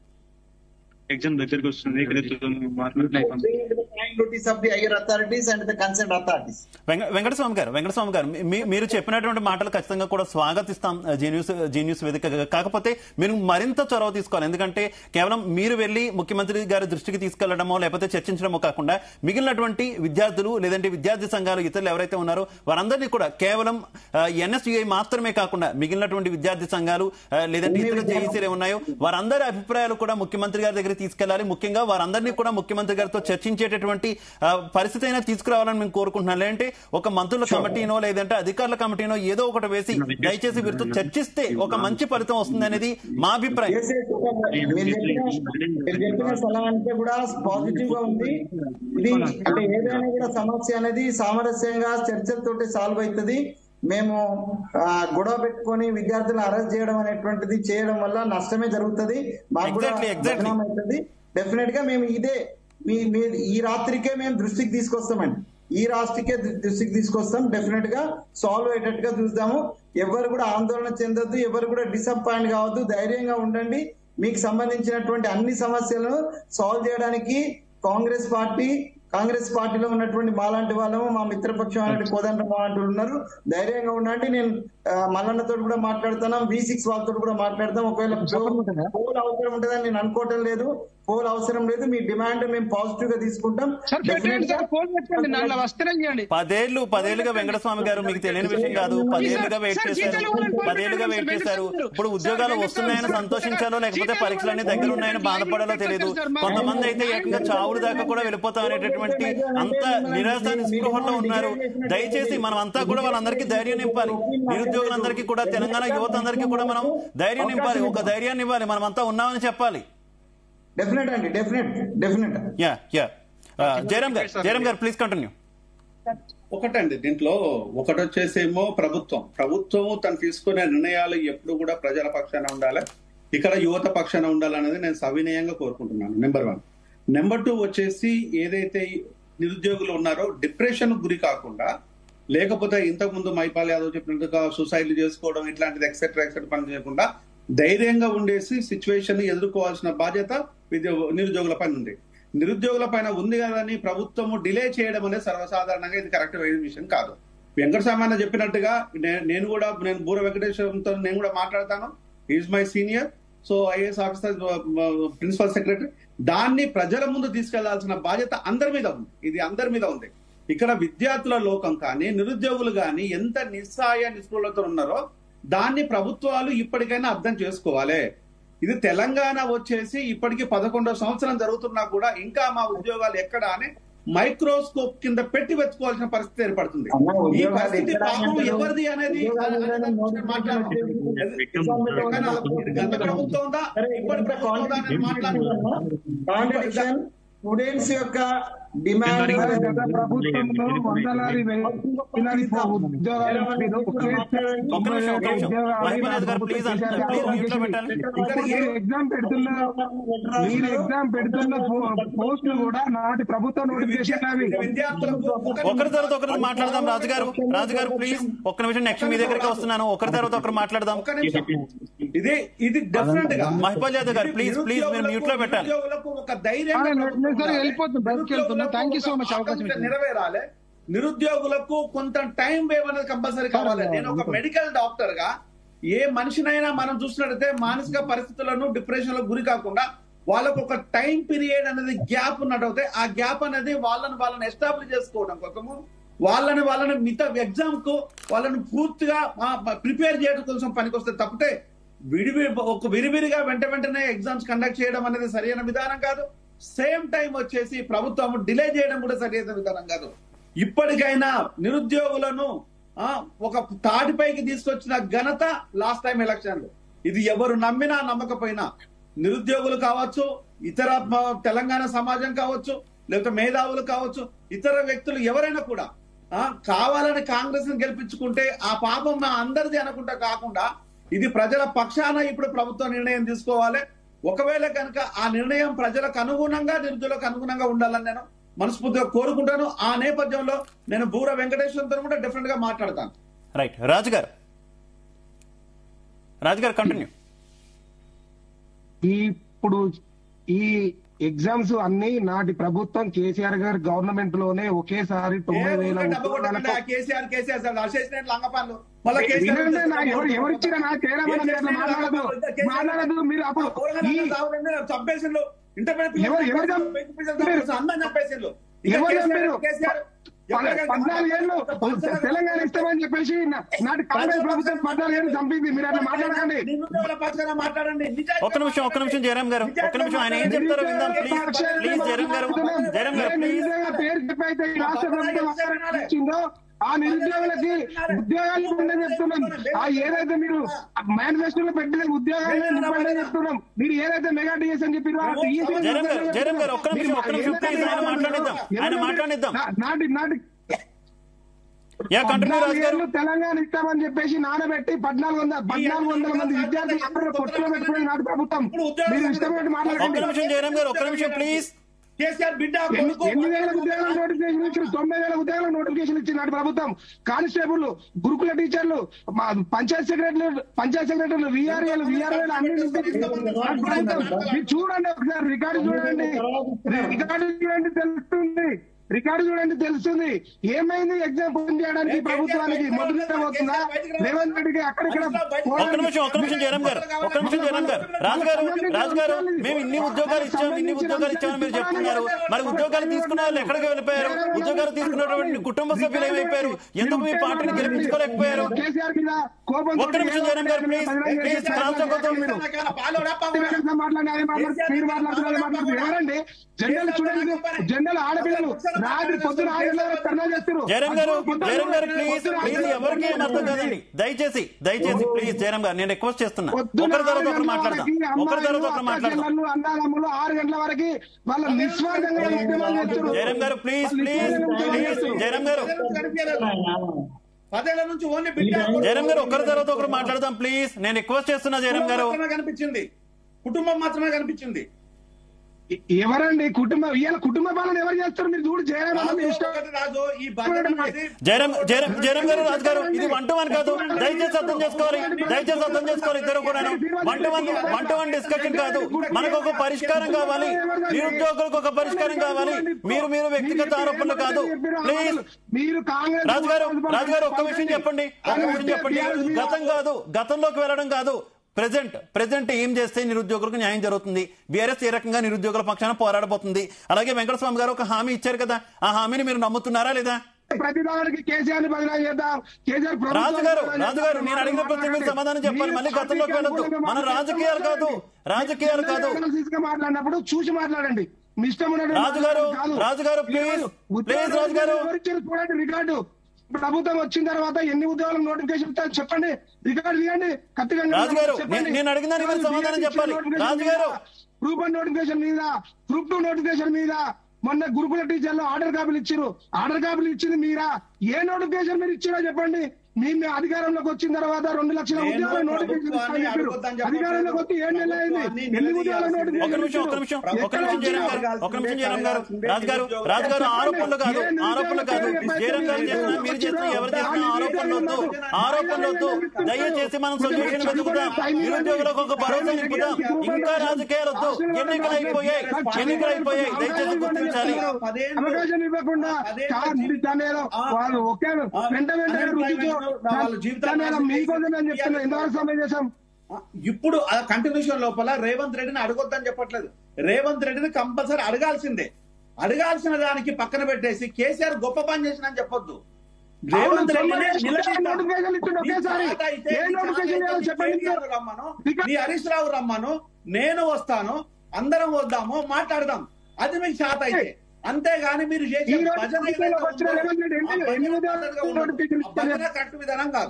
ఎగ్జామ్ దగ్గరికి వస్తుంది ఇక్కడ మాట్లాడుతున్నాయి notice of the higher authorities and the concern authorities వెంక- వెంకటస్వామి గారు వెంకటస్వామి గారు మీ- మీరు చెప్పినటువంటి మాటలు ఖచ్చితంగా కూడా స్వాగతిస్తాం జీ న్యూస్ జీ న్యూస్ వేదికగా కాకపోతే మీరు మరింత చొరవ తీసుకోవాలి ఎందుకంటే కేవలం మీరు వెళ్లి ముఖ్యమంత్రి గారి దృష్టికి తీసుకెళ్లడమో లేకపోతే చర్చించడమో కాకుండా మిగిలినటువంటి విద్యార్థులు లేదంటే విద్యార్థి సంఘాలు ఇతరులు ఎవరైతే ఉన్నారో వారందరినీ కూడా కేవలం ఎన్ఎస్యుఐ మాత్రమే కాకుండా మిగిలినటువంటి విద్యార్థి సంఘాలు ఆ, లేదంటే ఇతర జేఈసీలు ఉన్నాయో వారందరి అభిప్రాయాలు కూడా ముఖ్యమంత్రి గారి దగ్గర తీసుకెళ్లాలి ముఖ్యంగా వారందరినీ కూడా ముఖ్యమంత్రి గారితో చర్చించేటటువంటి ఆ, పరిస్థితి అయినా తీసుకురావాలని మేము కోరుకుంటున్నాం లేదంటే ఒక మంత్రుల కమిటీనో లేదంటే అధికారుల కమిటీనో ఏదో ఒకటి వేసి దయచేసి వీరితో చర్చిస్తే ఒక మంచి ఫలితం వస్తుంది అనేది మా అభిప్రాయం మీరు చెప్పిన మీరు చెప్పిన సలహా అంతా కూడా పాజిటివ్ గా ఉంది ఇది అంటే ఏదైనా కూడా సమస్య అనేది సామరస్యంగా చర్చలతోటి సాల్వ్ అవుతుంది మేము ఆ, గొడవ పెట్టుకొని విద్యార్థులను అరెస్ట్ చేయడం అనేటువంటిది చేయడం వల్ల నష్టమే జరుగుతుంది మాకు కూడా Exactly, exactly. బదనాం అవుతుంది డెఫినెట్ గా మేము ఇదే మీ మీ ఈ రాత్రికే మేము దృష్టికి తీసుకొస్తామండి ఈ రాష్ట్రకే దృ- దృష్టికి తీసుకొస్తాం డెఫినెట్ గా సాల్వ్ అయ్యేటట్టుగా చూద్దాము ఎవరు కూడా ఆందోళన చెందొద్దు ఎవరు కూడా డిసప్పాయింట్ కావద్దు ధైర్యంగా ఉండండి మీకు సంబంధించినటువంటి అన్ని సమస్యలను సాల్వ్ చేయడానికి కాంగ్రెస్ పార్టీ కాంగ్రెస్ పార్టీలో ఉన్నటువంటి మాలాంటి వాళ్ళము మా మిత్రపక్షం అలాంటి కోదండ మాలాంటి వాళ్ళు ఉన్నారు ధైర్యంగా ఉండండి నేను ఆ, మల్లన్నతో కూడా మాట్లాడుతున్నాం వి సిక్స్ వాళ్ళతో కూడా మాట్లాడతాం ఒకవేళ పోల్ అవసరం ఉంటుందని నేను అనుకోవటం లేదు పోల్ అవసరం లేదు మీ డిమాండ్ మేము పాజిటివ్ గా తీసుకుంటాం సార్ పెట్టండి Definitely సార్ ఫోన్ పెట్టండి నన్ను వస్తేనే చేయండి పదేళ్లు పదేళ్లుగా వెంకటస్వామి గారు మీకు తెలియని విషయం కాదు పదేళ్లుగా వెయిట్ సార్, చేశారు జీతాలు ఇవ్వాలని పదేళ్లుగా సార్, వెయిట్ చేశారు వెంకటస్వామి గారు. ఇప్పుడు ఉద్యోగాలు సార్, వస్తున్నాయని వెంకటస్వామి సంతోషించాలో లేకపోతే జీతాలు పరీక్షలన్నీ ఇవ్వాలని దగ్గర ఉన్నాయని సార్, బాధపడాలో తెలియదు సార్, మా- కొంతమంది అయితే ఏకంగా చావుల దాకా కూడా వెళ్ళిపోతాం అనేటటువంటి అంత నిరాశ నిస్పృహల్లో ఉన్నారు దయచేసి మనం అంతా కూడా వాళ్ళందరికీ ధైర్యం నింపాలి నిరుద్యోగులందరికీ కూడా తెలంగాణ యువత అందరికీ కూడా మనం ధైర్యం నింపాలి ఒక ధైర్యాన్ని ఇవ్వాలి మనం అంతా ఉన్నామని చెప్పాలి డెఫినెట్ అండి definite definite yeah yeah Jayaram garu Jayaram గారు ప్లీజ్ కంటిన్యూ ఒకటండి దీంట్లో ఒకటి వచ్చేసేమో ప్రభుత్వం ప్రభుత్వం తను తీసుకునే నిర్ణయాలు ఎప్పుడు కూడా ప్రజల పక్షాన ఉండాలి ఇక్కడ యువత పక్షాన ఉండాలనేది నేను సవినయంగా కోరుకుంటున్నాను నెంబర్ వన్ నెంబర్ టూ వచ్చేసి ఏదైతే నిరుద్యోగులు ఉన్నారో డిప్రెషన్ గురి కాకుండా లేకపోతే ఇంతకు ముందు మైపాల్ యాదవ్ చెప్పినట్టుగా సూసైడ్లు చేసుకోవడం ఇట్లాంటిది ఎక్సెట్రా ఎక్సెట్రా పని చేయకుండా ధైర్యంగా ఉండేసి సిచ్యువేషన్ ఎదుర్కోవాల్సిన బాధ్యత విద్య నిరుద్యోగుల పైన ఉంది నిరుద్యోగుల పైన ఉంది కదని ప్రభుత్వము డిలే చేయడం అనేది సర్వసాధారణంగా ఇది కరెక్ట్ విషయం కాదు వెంకటస్వామి చెప్పినట్టుగా నే- నేను కూడా నేను బూర వెంకటేశ్వరంతో నేను కూడా మాట్లాడతాను is my senior so IAS officer principal secretary దాన్ని ప్రజల ముందు తీసుకెళ్లాల్సిన బాధ్యత అందరి మీద ఉంది ఇది అందరి మీద ఉంది ఇక్కడ విద్యార్థుల లోకం కానీ నిరుద్యోగులు కానీ ఎంత నిస్సాయ నిస్పృహలతో ఉన్నారో దాన్ని ప్రభుత్వాలు ఇప్పటికైనా అర్థం చేసుకోవాలి ఇది తెలంగాణ వచ్చేసి ఇప్పటికి పదకొండో సంవత్సరం జరుగుతున్నా కూడా ఇంకా మా ఉద్యోగాలు ఎక్కడ అని మైక్రోస్కోప్ కింద పెట్టి వెతుకోవాల్సిన పరిస్థితి ఏర్పడుతుంది అన్న, ఈ ఉద్యోగాలు పరిస్థితి ఎక్కడ పాపం అంటే ఎవరిది అనేది మాట్లాడదాం. కానీ ఇది గత ప్రభుత్వం ఉందా ఇప్పటి ప్రభుత్వం ఉందా అనేది మాట్లాడుతున్నాం కాంట్రడిక్షన్ స్టూడెంట్స్ యొక్క డిమాండ్ గత ప్రభుత్వంలో వందలాది వేలాది ఉద్యోగాలు ఇచ్చారు. ఒక్క నిమిషం ఒక్క నిమిషం మహిమనాథ్ గారు ప్లీజ్ ప్లీజ్ మ్యూట్ లో పెట్టాలి ఇప్పుడు మీరు ఎగ్జామ్ పెడుతున్న మీరు ఎగ్జామ్ పెడుతున్న పో- పోస్టులు కూడా నాటి ప్రభుత్వ నోటిఫికేషన్ అవి విద్యార్థులకు ఒకరి తర్వాత ఒకరు మాట్లాడదాం రాజుగారు రాజుగారు ప్లీజ్ ఒక్క నిమిషం నెక్స్ట్ మీ దగ్గరికి వస్తున్నాను ఒకరి తర్వాత ఒకరు మాట్లాడదాం ఒక్క నిమిషం ఇది ఇది డెఫినెట్ గా మహిపాల్ యాదవ్ గారు, please, please, మీరు mute లో పెట్టాలి. నిరుద్యోగులకు ఒక ధైర్యం ఆ, నేను- నేను సరే వెళ్ళిపోతున్నా, బయటికి వెళ్తున్నా. Thank you so much అవకాశం ఇచ్చినందుకు. నెరవేరాలి నిరుద్యోగులకు కొంత టైం వేవ్ అనేది కంపల్సరీ కావాలి నేను ఒక మెడికల్ డాక్టర్ గా ఏ మనిషినైనా మనం చూసినట్టయితే మానసిక పరిస్థితులను డిప్రెషన్ లకు గురి కాకుండా వాళ్ళకు ఒక టైం పీరియడ్ అనేది గ్యాప్ ఉన్నట్టయితే ఆ గ్యాప్ అనేది వాళ్ళని వాళ్ళని ఎస్టాబ్లిష్ చేసుకోవడం కోసము వాళ్ళని వాళ్ళని మిగతా ఎగ్జామ్ కు వాళ్ళని పూర్తిగా ప్రిపేర్ చేయడం కోసం పనికొస్తే తప్పితే విడివి ఒక విరివిరిగా వెంట వెంటనే ఎగ్జామ్స్ కండక్ట్ చేయడం అనేది సరైన విధానం కాదు సేమ్ టైం వచ్చేసి ప్రభుత్వం డిలే చేయడం కూడా సరైన విధానం కాదు ఇప్పటికైనా నిరుద్యోగులను ఆ, ఒక తాటిపైకి తీసుకొచ్చిన ఘనత లాస్ట్ టైం ఎలక్షన్ లో ఇది ఎవరు నమ్మినా నమ్మకపోయినా నిరుద్యోగులు కావచ్చు ఇతర మ- తెలంగాణ సమాజం కావచ్చు లేకపోతే మేధావులు కావచ్చు ఇతర వ్యక్తులు ఎవరైనా కూడా ఆ, కావాలని కాంగ్రెస్ ని గెలిపించుకుంటే ఆ పాపం మా అందరిది అనుకుంటా కాకుండా ఇది ప్రజల పక్షాన ఇప్పుడు ప్రభుత్వం నిర్ణయం తీసుకోవాలి ఒకవేళ కనుక ఆ నిర్ణయం ప్రజలకు అనుగుణంగా నిరుద్యోగులకు అనుగుణంగా ఉండాలని నేను మనస్ఫూర్తిగా కోరుకుంటాను ఆ నేపథ్యంలో నేను బూర వెంకటేశ్వరంతో కూడా డిఫరెంట్ గా మాట్లాడతాను రైట్ రాజు గారు రాజు గారు కంటిన్యూ ఇప్పుడు ఈ ఎగ్జామ్స్ అన్ని నాటి ప్రభుత్వం కేసీఆర్ గారి గవర్నమెంట్ లోనే ఒకేసారి ఏ తొంభై వేల ఊరికే డబ్బు కొట్టకుండా ఉద్యోగాలకు కేసీఆర్ కేసీఆర్ సార్ అసేసినట్టు లంగపాన్లు మళ్ళీ వినండి, నాకు ఎవరు ఎవరిచ్చినా నాకు తేడా అట్లా మాట్లాడదు మాట్లాడదు మీరు అప్పుడు ఈ చంపేసిండ్రు ఇంటర్మీడియట్ ఎవరు- ఎవరు చంపారు? అందరం చంపేసిండ్రు ఎవరు చంపారు? పద- పద్నాలుగు ఏళ్ళు తెలంగాణ ఇస్తామని చెప్పేసి నా- నాటి కాంగ్రెస్ ప్రభుత్వం పద్నాలుగు ఏళ్ళు చంపింది మీరు అట్లా మాట్లాడకండి నిరుద్యోగుల పక్షాన మాట్లాడండి నిజాయితీ ఒక్క నిమిషం ఒక్క నిమిషం జయరామ్ గారు ఒక్క నిమిషం ఆయన ఏం చెప్తారో విందాం ప్లీజ్ ప్లీజ్ జయరామ్ గారు జయరామ్ గారు ప్లీజ్ నిరుద్యోగ పేరు చెప్పైతే ఈ రాష్ట్ర ప్రభుత్వం అవసరం ఇచ్చిందో ఆ నిరుద్యోగులకి ఉద్యోగాలు ఉండని చెప్తున్నాం ఆ ఏదైతే మీరు మేనిఫెస్టోలో పెట్టిన ఉద్యోగాలు ఇవ్వండి చెప్తున్నాం మీరు ఏదైతే మెగా డిఎస్ అని చెప్పి జయరామ్ గారు జయరామ్ గారు ఒక్క నిమిషం ఒక్క నిమిషం ప్లీజ్ ఆయన మాట్లాడిద్దాం ఆయన మాట్లాడిద్దాం నాటి నాటి యా కంటిన్యూ రాజు గారు పద్నాలుగేళ్ళు తెలంగాణ ఇస్తామని చెప్పేసి నానబెట్టి పద్నాలుగు వందల పద్నాలుగు వందల మంది విద్యార్థులు అందరూ కొట్టులో పెట్టుకుని నాటి ప్రభుత్వం మీరు ఇష్టమైనట్టు ఒక్క మాట్లాడండి నిమిషం జయరామ్ గారు ఒక్క నిమిషం ప్లీజ్ కేసీఆర్ బిడ్డ ఎన్ని కొడుకు ఎన్ని వేల ఉద్యోగాల నోటిఫికేషన్ ఇచ్చారు తొంభై వేల ఉద్యోగాల నోటిఫికేషన్ ఇచ్చింది నాటి ప్రభుత్వం కానిస్టేబుల్ గురుకుల టీచర్లు మా పంచాయత్ సెక్రటరీలు పంచాయత్ సెక్రటరీలు విఆర్ఏలు విఆర్ఏలు అన్ని నింపింది నాటి ప్రభుత్వం. మీరు చూడండి ఒకసారి రికార్డు చూడండి రికార్డు చూడండి తెలుస్తుంది రికార్డు చూడండి తెలుస్తుంది ఏమైంది ఎగ్జామ్ పూర్తి చేయడానికి ప్రభుత్వానికి మొదటి అవుతుందా రేవంత్ రెడ్డికి అక్కడిక్కడ ఒక్క నిమిషం ఒక్క నిమిషం జయరామ్ గారు ఒక్క నిమిషం జయరామ్ గారు రాజు గారు రాజు గారు మేము ఇన్ని ఉద్యోగాలు ఇచ్చాం ఇన్ని ఉద్యోగాలు ఇచ్చామని మీరు చెప్తున్నారు మరి ఉద్యోగాలు తీసుకున్న వాళ్ళు ఎక్కడికి వెళ్ళిపోయారు ఉద్యోగాలు తీసుకున్నటువంటి కుటుంబ సభ్యులు ఏమైపోయారు ఎందుకు మీ పార్టీని గెలిపించుకోలేకపోయారు కేసీఆర్ మీద కోపం ఒక్క నిమిషం జయరామ్ గారు ప్లీజ్ ప్లీజ్ క్రాస్ మీరు మాట్లాడినారు మీరు మాట్లాడుతున్నారు మాట్లాడుతున్నారు ఎవరండి జనరల్ స్టూడెంట్ జనరల్ ఆడపిల్లలు రాత్రి పొద్దున ఆరు గంటల వరకు ధర్నా చేస్తారు జయరామ్ గారు జయరామ్ గారు ప్లీజ్ ప్లీజ్ ఎవరికి ఏం అర్థం కాదండి దయచేసి దయచేసి ప్లీజ్ జయరామ్ గారు నేను రిక్వెస్ట్ చేస్తున్నా ఒకరి తర్వాత ఒకరు మాట్లాడదాం ఒకరి తర్వాత ఒకరు మాట్లాడదాం అమ్మాయిలు అన్నాదమ్ములు ఆరు గంటల వరకు వాళ్ళ నిస్వార్థంగా ఉద్యమాలు చేస్తారు జయరామ్ గారు ప్లీజ్ ప్లీజ్ ప్లీజ్ జయరామ్ గారు పదేళ్ల నుంచి ఓన్లీ బిడ్డ జయరామ్ గారు ఒకరి తర్వాత ఒకరు మాట్లాడదాం ప్లీజ్ నేను రిక్వెస్ట్ చేస్తున్నా జయరామ్ గారు మాత్రమే కనిపించింది కుటుంబం మాత్రమే కనిపించింది ఎవరండి కుటుంబం ఇవాళ కుటుంబ పాలన ఎవరు చేస్తారు మీరు చూడు చేయడం రాజు, మీ ఇష్టం ఒకటి రాజు ఈ బడ్జెట్ అనేది జయరామ్ జయరామ్ జయరామ్ గారు రాజు గారు ఇది వన్ టు వన్ కాదు దయచేసి అర్థం చేసుకోవాలి దయచేసి అర్థం చేసుకోవాలి ఇద్దరు కూడా one to one one to one discussion కాదు మనకు ఒక పరిష్కారం కావాలి నిరుద్యోగులకు ఒక పరిష్కారం కావాలి మీరు మీరు వ్యక్తిగత ఆరోపణలు కాదు ప్లీజ్ మీరు కాంగ్రెస్ రాజు గారు రాజు గారు ఒక్క విషయం చెప్పండి ఒక్క విషయం చెప్పండి గతం కాదు గతంలోకి వెళ్ళడం కాదు ప్రజెంట్ ప్రజెంట్ ఏం చేస్తే నిరుద్యోగులకు న్యాయం జరుగుతుంది బీఆర్ఎస్ ఏ రకంగా నిరుద్యోగుల పక్షాన పోరాడబోతుంది అలాగే వెంకటస్వామి గారు ఒక హామీ ఇచ్చారు కదా ఆ హామీని మీరు నమ్ముతున్నారా లేదా ప్రతి దానికి కేసీఆర్ ని బదిలీ చేద్దాం కేసీఆర్ ప్రభుత్వం రాజు గారు బదిలీ రాజు గారు చేద్దాం. నేను అడిగిన ప్రశ్నకు మీరు సమాధానం చెప్పాలి మళ్ళీ గతంలోకి వెళ్ళొద్దు మన రాజకీయాలు కాదు రాజకీయాలు కాదు Analysis గా మాట్లాడినప్పుడు చూసి మాట్లాడండి మీ ఇష్టం ఉన్నట్టు రాజు గారు, కాదు. రాజు గారు, please, please, రాజు గారు. ఎవరిచ్చారు చూడండి రికార్డు ప్రభుత్వం వచ్చిన తర్వాత ఎన్ని ఉద్యోగాలకు నోటిఫికేషన్ ఇస్తారో చెప్పండి రికార్డు తీయండి కత్తిగా రాజు గారు, నేను- నేను అడిగిన దానికి మీరు సమాధానం చెప్పాలి. Raju garu. Group one notification మీద గ్రూప్ టూ నోటిఫికేషన్ మీద మొన్న గురుకుల టీచర్లు ఆర్డర్ కాపీలు ఇచ్చారు ఆర్డర్ కాపీలు ఇచ్చింది మీరా ఏ నోటిఫికేషన్ మీరు ఇచ్చిరో చెప్పండి మీ మీ అధికారంలోకి వచ్చిన తర్వాత రెండు లక్షల నేను ఉద్యోగాల నోటిఫికేషన్ ప్రభుత్వాన్ని ఇస్తామని చెప్పారు. అడగొద్దని చెప్పట్లేదు. అధికారంలోకి వచ్చి ఏడు నెలలు అయింది ప్రభుత్వాన్ని ఎన్ని ఉద్యోగాల నిలదీయాల్సిందే. ఒక నోటిఫికేషన్ నిమిషం ఒక నిమిషం ఒక ఎక్కడ నిమిషం జయరాం వచ్చింది? గారు ఒక నిమిషం జయరాం గారు రాజు గారు రాజు గారు ఆరోపణలు కాదు ఆరోపణలు కాదు జయరాం గారు చేసిన మీరు చేసిన ఎవరు చేసిన ఆరోపణలు వద్దు ఆరోపణలు వద్దు దయచేసి మనం సొల్యూషన్ వెతుకుదాం నిరుద్యోగులకు ఒక భరోసా నింపుదాం ఇంకా రాజకీయాలు వద్దు ఎన్నికలు అయిపోయాయి ఎన్నికలు అయిపోయాయి దయచేసి గుర్తించాలి అవకాశం ఇవ్వకుండా కా- మీరు దాన్ని ఏదో వాళ్ళు ఒకే వెంట వెంటనే రుజువు దాన్ని ఏదో మీకోసం అని చెప్తున్నా ఎంతవరకు సమయం చేశాం ఇప్పుడు ఆ కంటిన్యూషన్ లోపల రేవంత్ రెడ్డిని అడగొద్దని చెప్పట్లేదు రేవంత్ రెడ్డిని కంపల్సరీ అడగాల్సిందే అడగాల్సిన దానికి పక్కన పెట్టేసి కేసీఆర్ గొప్ప పని చేసిన చెప్పొద్దు రేవంత్ రెడ్డిని నిలదీద్దాం. నోటిఫికేషన్ ఇచ్చిండు ఒకేసారి. నీ చేత అయితే, ఏ నీ చేత నోటిఫికేషన్ అయితే ఏదో చెప్పండి. కేసీఆర్ రమ్మను నీ హరీష్ రావు రమ్మను నేను వస్తాను అందరం వద్దాము మాట్లాడదాం అది మీకు శాత అయితే అంతేగాని మీరు చేసే ఈ రోజు భజన పార్టీలో ఏదైతే వచ్చిన ఉందో, రేవంత్ రెడ్డి ఆ ఎన్ని- భజన ఎన్ని ఉద్యోగాలు పద్ధతిగా ఉండదు. నోటిఫికేషన్ ఆ భజన కరెక్ట్ విధానం కాదు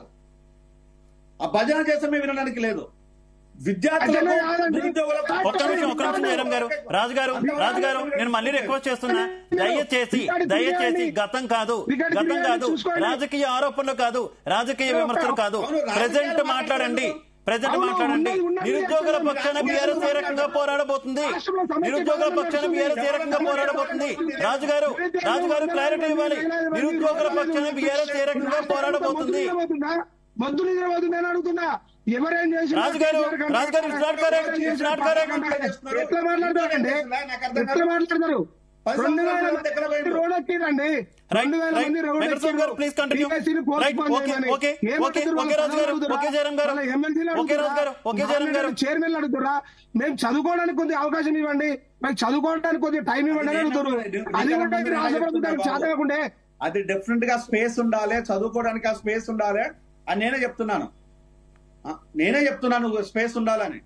ఆ భజన చేస్తే మేము వినడానికి లేదు విద్యార్థులకు అట్లనే కాదండి. నిరుద్యోగులకు ఒక్క నిమిషం ఒక్క నిమిషం జయరాం గారు రాజు గారు రాజు గారు నేను మళ్ళీ రిక్వెస్ట్ చేస్తున్నా దయచేసి దయచేసి గతం కాదు గతం కాదు రాజకీయ ఆరోపణలు కాదు రాజకీయ విమర్శలు కాదు ప్రజెంట్ మాట్లాడండి ప్రజెంట్ మాట్లాడండి నిరుద్యోగుల పక్షాన బీఆర్ఎస్ ఏ రకంగా పోరాడబోతుంది నిరుద్యోగుల పక్షాన బీఆర్ఎస్ ఏ రకంగా పోరాడబోతుంది రాజు గారు రాజు గారు క్లారిటీ ఇవ్వాలి నిరుద్యోగుల పక్షాన బీఆర్ఎస్ ఏ రకంగా పోరాడబోతుంది మద్దు నిద్రపోతుంది అని అడుగుతున్నా ఎవరేం చేసి రాజు గారు, రాజు గారు, it's not correct, it's not correct. ఎట్లా మాట్లాడతారండి ఎట్లా మాట్లాడతారు రెండు వేల మంది రోడ్ ఎక్కిరండి రైట్ రెండు వేల రైట్ మంది road Venkataswamy garu please continue right okay okay okay okay Raju garu okay Jayaram గారు ఓకే రాజు గారు ఓకే జయరాం గారు చైర్మన్ అడుగుతారా మేము చదువుకోవడానికి కొద్దిగా అవకాశం ఇవ్వండి మేము చదువుకోవడానికి కొద్దిగా టైం ఇవ్వండి అని అడుగుతారు అది కూడా ఈ రాష్ట్ర ప్రభుత్వం చేత కాకుండే అది డెఫినెట్ గా స్పేస్ ఉండాలి చదువుకోవడానికి ఆ స్పేస్ ఉండాలి అని నేనే చెప్తున్నాను ఆ, నేనే చెప్తున్నాను స్పేస్ ఉండాలని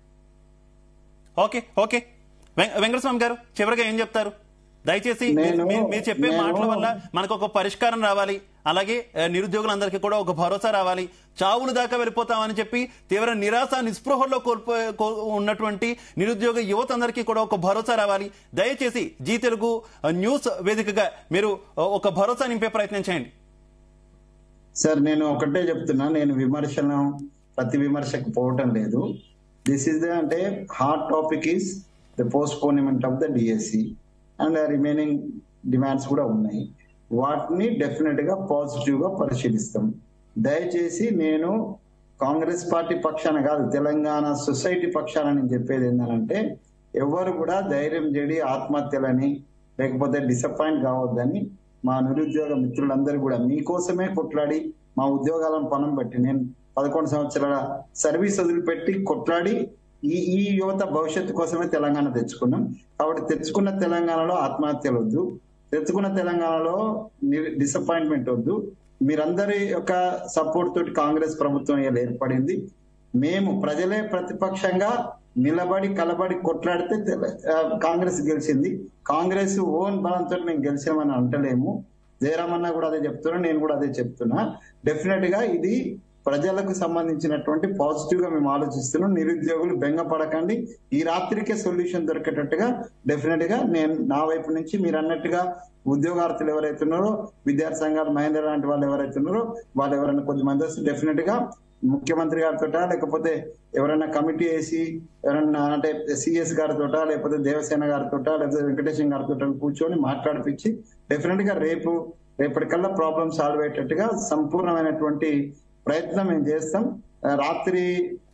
ఓకే ఓకే వెం- వెంకటస్వామి గారు చివరిగా ఏం చెప్తారు దయచేసి నేను- మీ- మీరు చెప్పే నేను- మాటల వల్ల మనకు ఒక పరిష్కారం రావాలి అలాగే ఆ, నిరుద్యోగులందరికీ కూడా ఒక భరోసా రావాలి చావుల దాకా వెళ్ళిపోతామని చెప్పి తీవ్ర నిరాశ నిస్పృహల్లో కోల్పో కో- ఉన్నటువంటి నిరుద్యోగ యువత అందరికీ కూడా ఒక భరోసా రావాలి దయచేసి జీ తెలుగు ఆ, న్యూస్ వేదికగా మీరు ఆ, ఒక భరోసా నింపే ప్రయత్నం చేయండి సార్ నేను ఒకటే చెప్తున్నా నేను విమర్శను ప్రతి విమర్శకు పోవటం లేదు దిస్ ఇస్ ద అంటే hot topic is the postponement of the DSC and remaining demands కూడా ఉన్నాయి వాటిని డెఫినెట్ గా పాజిటివ్ గా పరిశీలిస్తాం దయచేసి నేను కాంగ్రెస్ పార్టీ పక్షాన కాదు తెలంగాణ సొసైటీ పక్షాన నేను చెప్పేది ఏంటంటే ఎవరు కూడా ధైర్యం చేడి ఆత్మహత్యలని లేకపోతే డిసప్పాయింట్ కావద్దని మా నిరుద్యోగ మిత్రులందరూ కూడా మీకోసమే కొట్లాడి మా ఉద్యోగాలను పనం పెట్టి నేను పదకొండు సంవత్సరాల సర్వీస్ వదిలిపెట్టి కొట్లాడి ఈ ఈ యువత భవిష్యత్తు కోసమే తెలంగాణ తెచ్చుకున్నాం కాబట్టి తెచ్చుకున్న తెలంగాణలో ఆత్మహత్యలు వద్దు తెచ్చుకున్న తెలంగాణలో డిసప్పాయింట్మెంట్ వద్దు మీరందరి యొక్క సపోర్ట్ తోటి కాంగ్రెస్ ప్రభుత్వం ఇలా ఏర్పడింది మేము ప్రజలే ప్రతిపక్షంగా నిలబడి కలబడి కొట్లాడితే తెల- ఆ, కాంగ్రెస్ గెలిచింది కాంగ్రెస్ ఓన్ బలంతో మేము గెలిచామని అంటలేము జయరామన్న కూడా అదే చెప్తున్నా నేను కూడా అదే చెప్తున్నా డెఫినెట్ గా ఇది ప్రజలకు సంబంధించినటువంటి పాజిటివ్ గా మేము ఆలోచిస్తున్నాం నిరుద్యోగులు బెంగపడకండి ఈ రాత్రికే సొల్యూషన్ దొరికేటట్టుగా డెఫినెట్ గా నేను నా వైపు నుంచి మీరు అన్నట్టుగా ఉద్యోగార్థులు ఎవరైతే ఉన్నారో విద్యార్థి సంఘాలు మహేంద్ర లాంటి వాళ్ళు ఎవరైతే ఉన్నారో వాళ్ళు ఎవరైనా కొద్దిమంది వస్తే డెఫినెట్ గా ముఖ్యమంత్రి గారితోట లేకపోతే ఎవరైనా కమిటీ వేసి ఎవరైనా అంటే సిఎస్ గారితోట లేకపోతే దేవసేన గారితోట లేకపోతే వెంకటేశం గారితో కూర్చొని మాట్లాడిపించి డెఫినెట్ గా రేపు రేపటికల్లా ప్రాబ్లమ్ సాల్వ్ అయ్యేటట్టుగా సంపూర్ణమైనటువంటి ప్రయత్నం మేము చేస్తాం ఆ, రాత్రి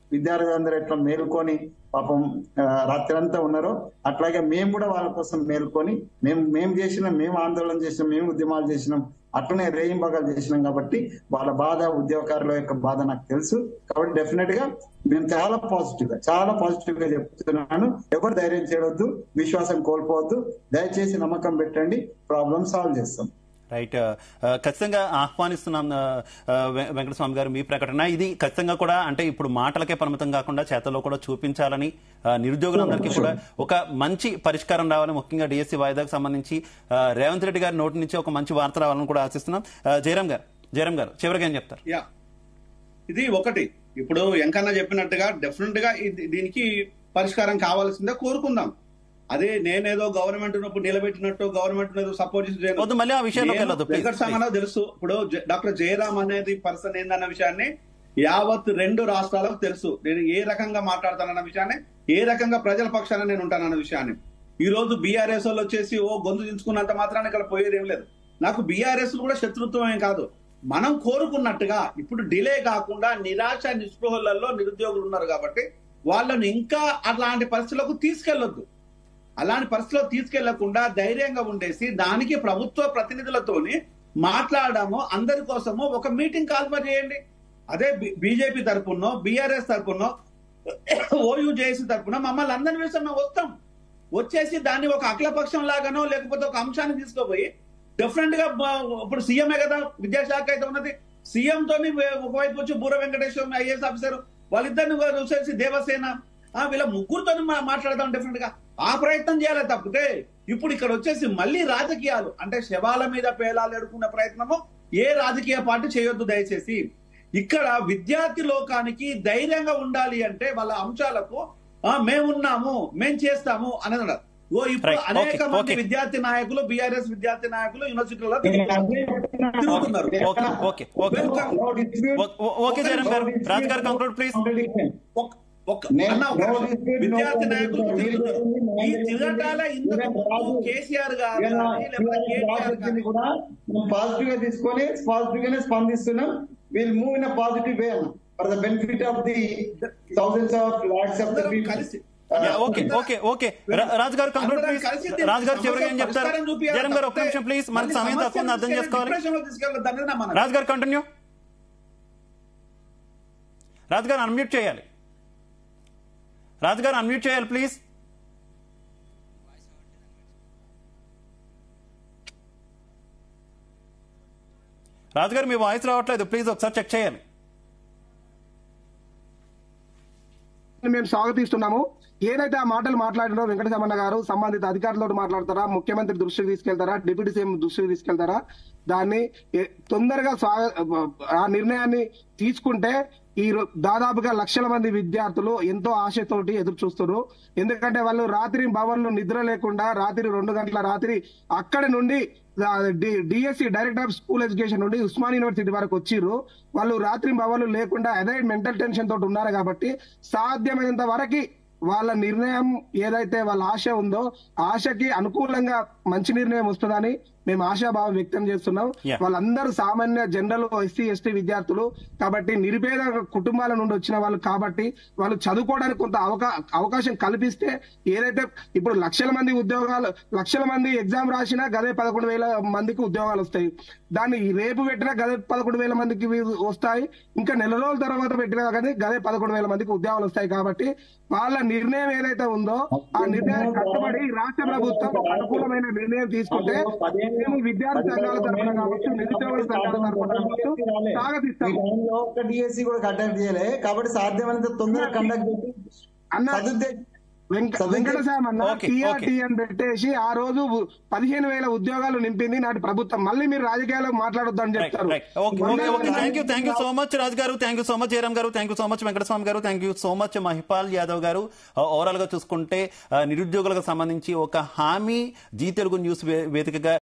విద్యార్థులందరూ ఎట్లా మేలుకొని పాపం ఆ, రాత్రంతా ఉన్నారో అట్లాగే మేము కూడా వాళ్ళ కోసం మేలుకొని మేము మేము చేసినాం మేము ఆందోళన చేసినాం మేము ఉద్యమాలు చేసినాం అట్లనే రేయింబగాలు చేసినాం కాబట్టి వాళ్ళ బాధ ఉద్యోగకారుల యొక్క బాధ నాకు తెలుసు కాబట్టి డెఫినెట్ గా మేము చాలా పాజిటివ్ గా చాలా పాజిటివ్ గా చెప్తున్నాను ఎవరు ధైర్యం చేయవద్దు విశ్వాసం కోల్పోవద్దు దయచేసి నమ్మకం పెట్టండి ప్రాబ్లం సాల్వ్ చేస్తాం రైట్ ఆ, ఖచ్చితంగా ఆహ్వానిస్తున్నాం ఆ, ఆ, వె- వెంకటస్వామి గారు మీ ప్రకటన ఇది ఖచ్చితంగా కూడా అంటే ఇప్పుడు మాటలకే పరిమితం కాకుండా చేతల్లో కూడా చూపించాలని ఆ, నిరుద్యోగులందరికీ కూడా ఒక మంచి పరిష్కారం రావాలని ముఖ్యంగా డిఎస్సి వాయిదాకు సంబంధించి ఆ, రేవంత్ రెడ్డి గారి నోటి నుంచి ఒక మంచి వార్త రావాలని కూడా ఆశిస్తున్నాం ఆ, జయరాం గారు జయరాం గారు చివరిగా ఏం చెప్తారు యా ఇది ఒకటి ఇప్పుడు ఎంకన్నా చెప్పినట్టుగా డెఫినెట్ గా ఇది- దీనికి పరిష్కారం కావాల్సిందే కోరుకుందాం అదే నేనేదో గవర్నమెంట్ ఉన్నప్పుడు నిలబెట్టినట్టు గవర్నమెంట్ ఏదో సపోర్ట్ చేసి వద్దు, మళ్ళీ ఆ విషయంలోకి వెళ్ళొద్దు, please, వెంకటసామరావు తెలుసు ఇప్పుడు జ- డాక్టర్ జయరామ్ అనేది పర్సన్ ఏందన్న విషయాన్ని యావత్ రెండు రాష్ట్రాలకు తెలుసు నేను ఏ రకంగా మాట్లాడతానన్న విషయాన్ని ఏ రకంగా ప్రజల పక్షాన నేను ఉంటానన్న విషయాన్ని ఈ రోజు బీఆర్ఎస్ వాళ్ళు వచ్చేసి ఓ గొంతు దించుకున్నంత మాత్రాన్ని ఇక్కడ పోయేది ఏం లేదు నాకు బీఆర్ఎస్ కూడా శత్రుత్వం ఏం కాదు మనం కోరుకున్నట్టుగా ఇప్పుడు డిలే కాకుండా నిరాశ నిస్పృహలలో నిరుద్యోగులు ఉన్నారు కాబట్టి వాళ్ళని ఇంకా అట్లాంటి పరిస్థితులకు తీసుకెళ్లొద్దు అలాంటి పరిస్థితిలో తీసుకెళ్లకుండా ధైర్యంగా ఉండేసి దానికి ప్రభుత్వ ప్రతినిధులతోని మాట్లాడము అందరి కోసము ఒక మీటింగ్ కాల్ఫర్ చేయండి అదే బీజేపీ తరపునో బీఆర్ఎస్ తరపునో ఓయూజేసీ తరపున మమ్మల్ని అందరిని వేసి మేము వస్తాం వచ్చేసి దాన్ని ఒక అఖిలపక్షం లాగానో లేకపోతే ఒక అంశాన్ని తీసుకోపోయి డెఫినెట్ గా బ- ఇప్పుడు సీఎంఏ కదా విద్యాశాఖ అయితే ఉన్నది సీఎం తోని వే- ఒకవైపు వచ్చి బూర వెంకటేశ్వర ఐఏఎస్ ఆఫీసర్ వాళ్ళిద్దరిని వచ్చేసి దేవసేన ఆ, వీళ్ళ ముగ్గురుతో మాట్లాడదాం డెఫినెట్ గా ఆ ప్రయత్నం చేయాలి తప్పితే ఇప్పుడు ఇక్కడ వచ్చేసి మళ్ళీ రాజకీయాలు అంటే శవాల మీద పేలాలు ఎడుకునే ప్రయత్నము ఏ రాజకీయ పార్టీ చేయొద్దు దయచేసి ఇక్కడ విద్యార్థి లోకానికి ధైర్యంగా ఉండాలి అంటే వాళ్ళ అంశాలకు ఆ, మేమున్నాము మేం చేస్తాము అనేది ఉండదు. ఓ ఇప్పుడు Right. అనేక Okay. మంది Okay. విద్యార్థి నాయకులు బీఆర్ఎస్ విద్యార్థి నాయకులు యూనివర్సిటీలలో తిరుగుతున్నారు ఓకే ఓకే ఓకే ఓ- ఓ- ఓకే జయరాం గారు రాజు గారు కంక్లూడ్ ప్లీజ్ ఒక్- ఒక్క- అన్న ఒక్క నిమిషం. విద్యార్థి నాయకులు తిరుగుతున్నారు ఈ తిరగటాల ఇంతకు ముందు కేసీఆర్ గారు కానీ లేకపోతే కేటీఆర్ కానీ కూడా పాజిటివ్ గా తీసుకొని పాజిటివ్ గానే స్పందిస్తున్నాం will move in positive way for the benefit of the thousands of lakhs of the అందరం పీపుల్ కలిసి ఓకే ఓకే ఓకే రా- రాజు గారు కంక్లూడ్ అందరం ప్లీజ్ కలిసి దీనికి రాజు గారు చివరిగా ఏం చెప్తారు పరిష్కారం చూపియాలి జయరాం గారు ఒక్క తప్పితే నిమిషం ప్లీజ్ మనకు మళ్ళీ సమయం తక్కువ ఉంది, అర్థం సమస్యను చేసుకోవాలి డిప్రెషన్లో తీసుకెళ్ళొద్దు అనేది నా మనవి. రాజు గారు కంటిన్యూ రాజు గారు అన్మ్యూట్ చేయాలి రాజు గారు అన్మ్యూట్ చేయాలి ప్లీజ్ రాజు గారు మీ వాయిస్ రావట్లేదు ప్లీజ్ ఒకసారి చెక్ చేయాలి మేము స్వాగతిస్తున్నాము ఏదైతే ఆ మాటలు మాట్లాడినో వెంకటరమణ గారు సంబంధిత అధికారులతో మాట్లాడతారా ముఖ్యమంత్రి దృష్టికి తీసుకెళ్తారా డిప్యూటీ సీఎం దృష్టికి తీసుకెళ్తారా దాన్ని ఏ- తొందరగా స్వాగ ఆ నిర్ణయాన్ని తీసుకుంటే ఈ రో- దాదాపుగా లక్షల మంది విద్యార్థులు ఎంతో ఆశతోటి ఎదురు చూస్తున్నారు ఎందుకంటే వాళ్ళు రాత్రి భవన్లు నిద్ర లేకుండా రాత్రి రెండు గంటల రాత్రి అక్కడి నుండి DSC director of school education నుండి ఉస్మాన్ యూనివర్సిటీ వరకు వచ్చిర్రు వాళ్ళు రాత్రి భవన్లు లేకుండా అదే మెంటల్ టెన్షన్ తోటి ఉన్నారు కాబట్టి సాధ్యమైనంత వరకు వాళ్ళ నిర్ణయం ఏదైతే వాళ్ళ ఆశ ఉందో ఆశకి అనుకూలంగా మంచి నిర్ణయం వస్తుందని మేము ఆశాభావం వ్యక్తం చేస్తున్నాం Yeah. వాళ్ళందరూ సామాన్య జనరల్ ఎస్సీ ఎస్టీ విద్యార్థులు కాబట్టి నిరుపేద కుటుంబాల నుండి వచ్చిన వాళ్ళు కాబట్టి వాళ్ళు చదువుకోవడానికి కొంత అవకా అవకాశం కల్పిస్తే ఏదైతే ఇప్పుడు లక్షల మంది ఉద్యోగాలు లక్షల మంది ఎగ్జామ్ రాసినా గదే పదకొండు వేల మందికి ఉద్యోగాలు వస్తాయి దాన్ని రేపు పెట్టినా గదే పదకొండు వేల మందికి వీ- వస్తాయి ఇంకా నెల రోజుల తర్వాత పెట్టినా కానీ గదే పదకొండు వేల మందికి ఉద్యోగాలు వస్తాయి కాబట్టి వాళ్ళ నిర్ణయం ఏదైతే ఉందో ఆ నిర్ణయానికి కట్టుబడి రాష్ట్ర ప్రభుత్వం ఒక అనుకూలమైన నిర్ణయం తీసుకుంటే మేము విద్యార్థి సంఘాల తరఫున కావచ్చు నిరుద్యోగుల సంఘాల తరఫున కావచ్చు స్వాగతిస్తాం ఒక్క డిఎస్సి కూడా కండక్ట్ చేయలే కాబట్టి సాధ్యమైనంత తొందరగా కండక్ట్ చేసి అన్న సదుద్దేశం వెంక- వెంకటస్వామి అన్న ఓకే, టీఆర్టీ అని పెట్టేసి ఆ రోజు పదిహేను వేల ఉద్యోగాలు నింపింది నాటి ప్రభుత్వం మళ్ళీ మీరు రాజకీయాల్లో మాట్లాడొద్దని రైట్ చెప్తారు right okay okay okay thank you thank you so much Raj garu thank you so much Jayaram garu thank you so much Venkataswamy garu thank you so much Mahipal Yadav garu overall గా చూసుకుంటే ఆ, నిరుద్యోగులకు సంబంధించి ఒక హామీ జీ తెలుగు న్యూస్ వే- వేదికగా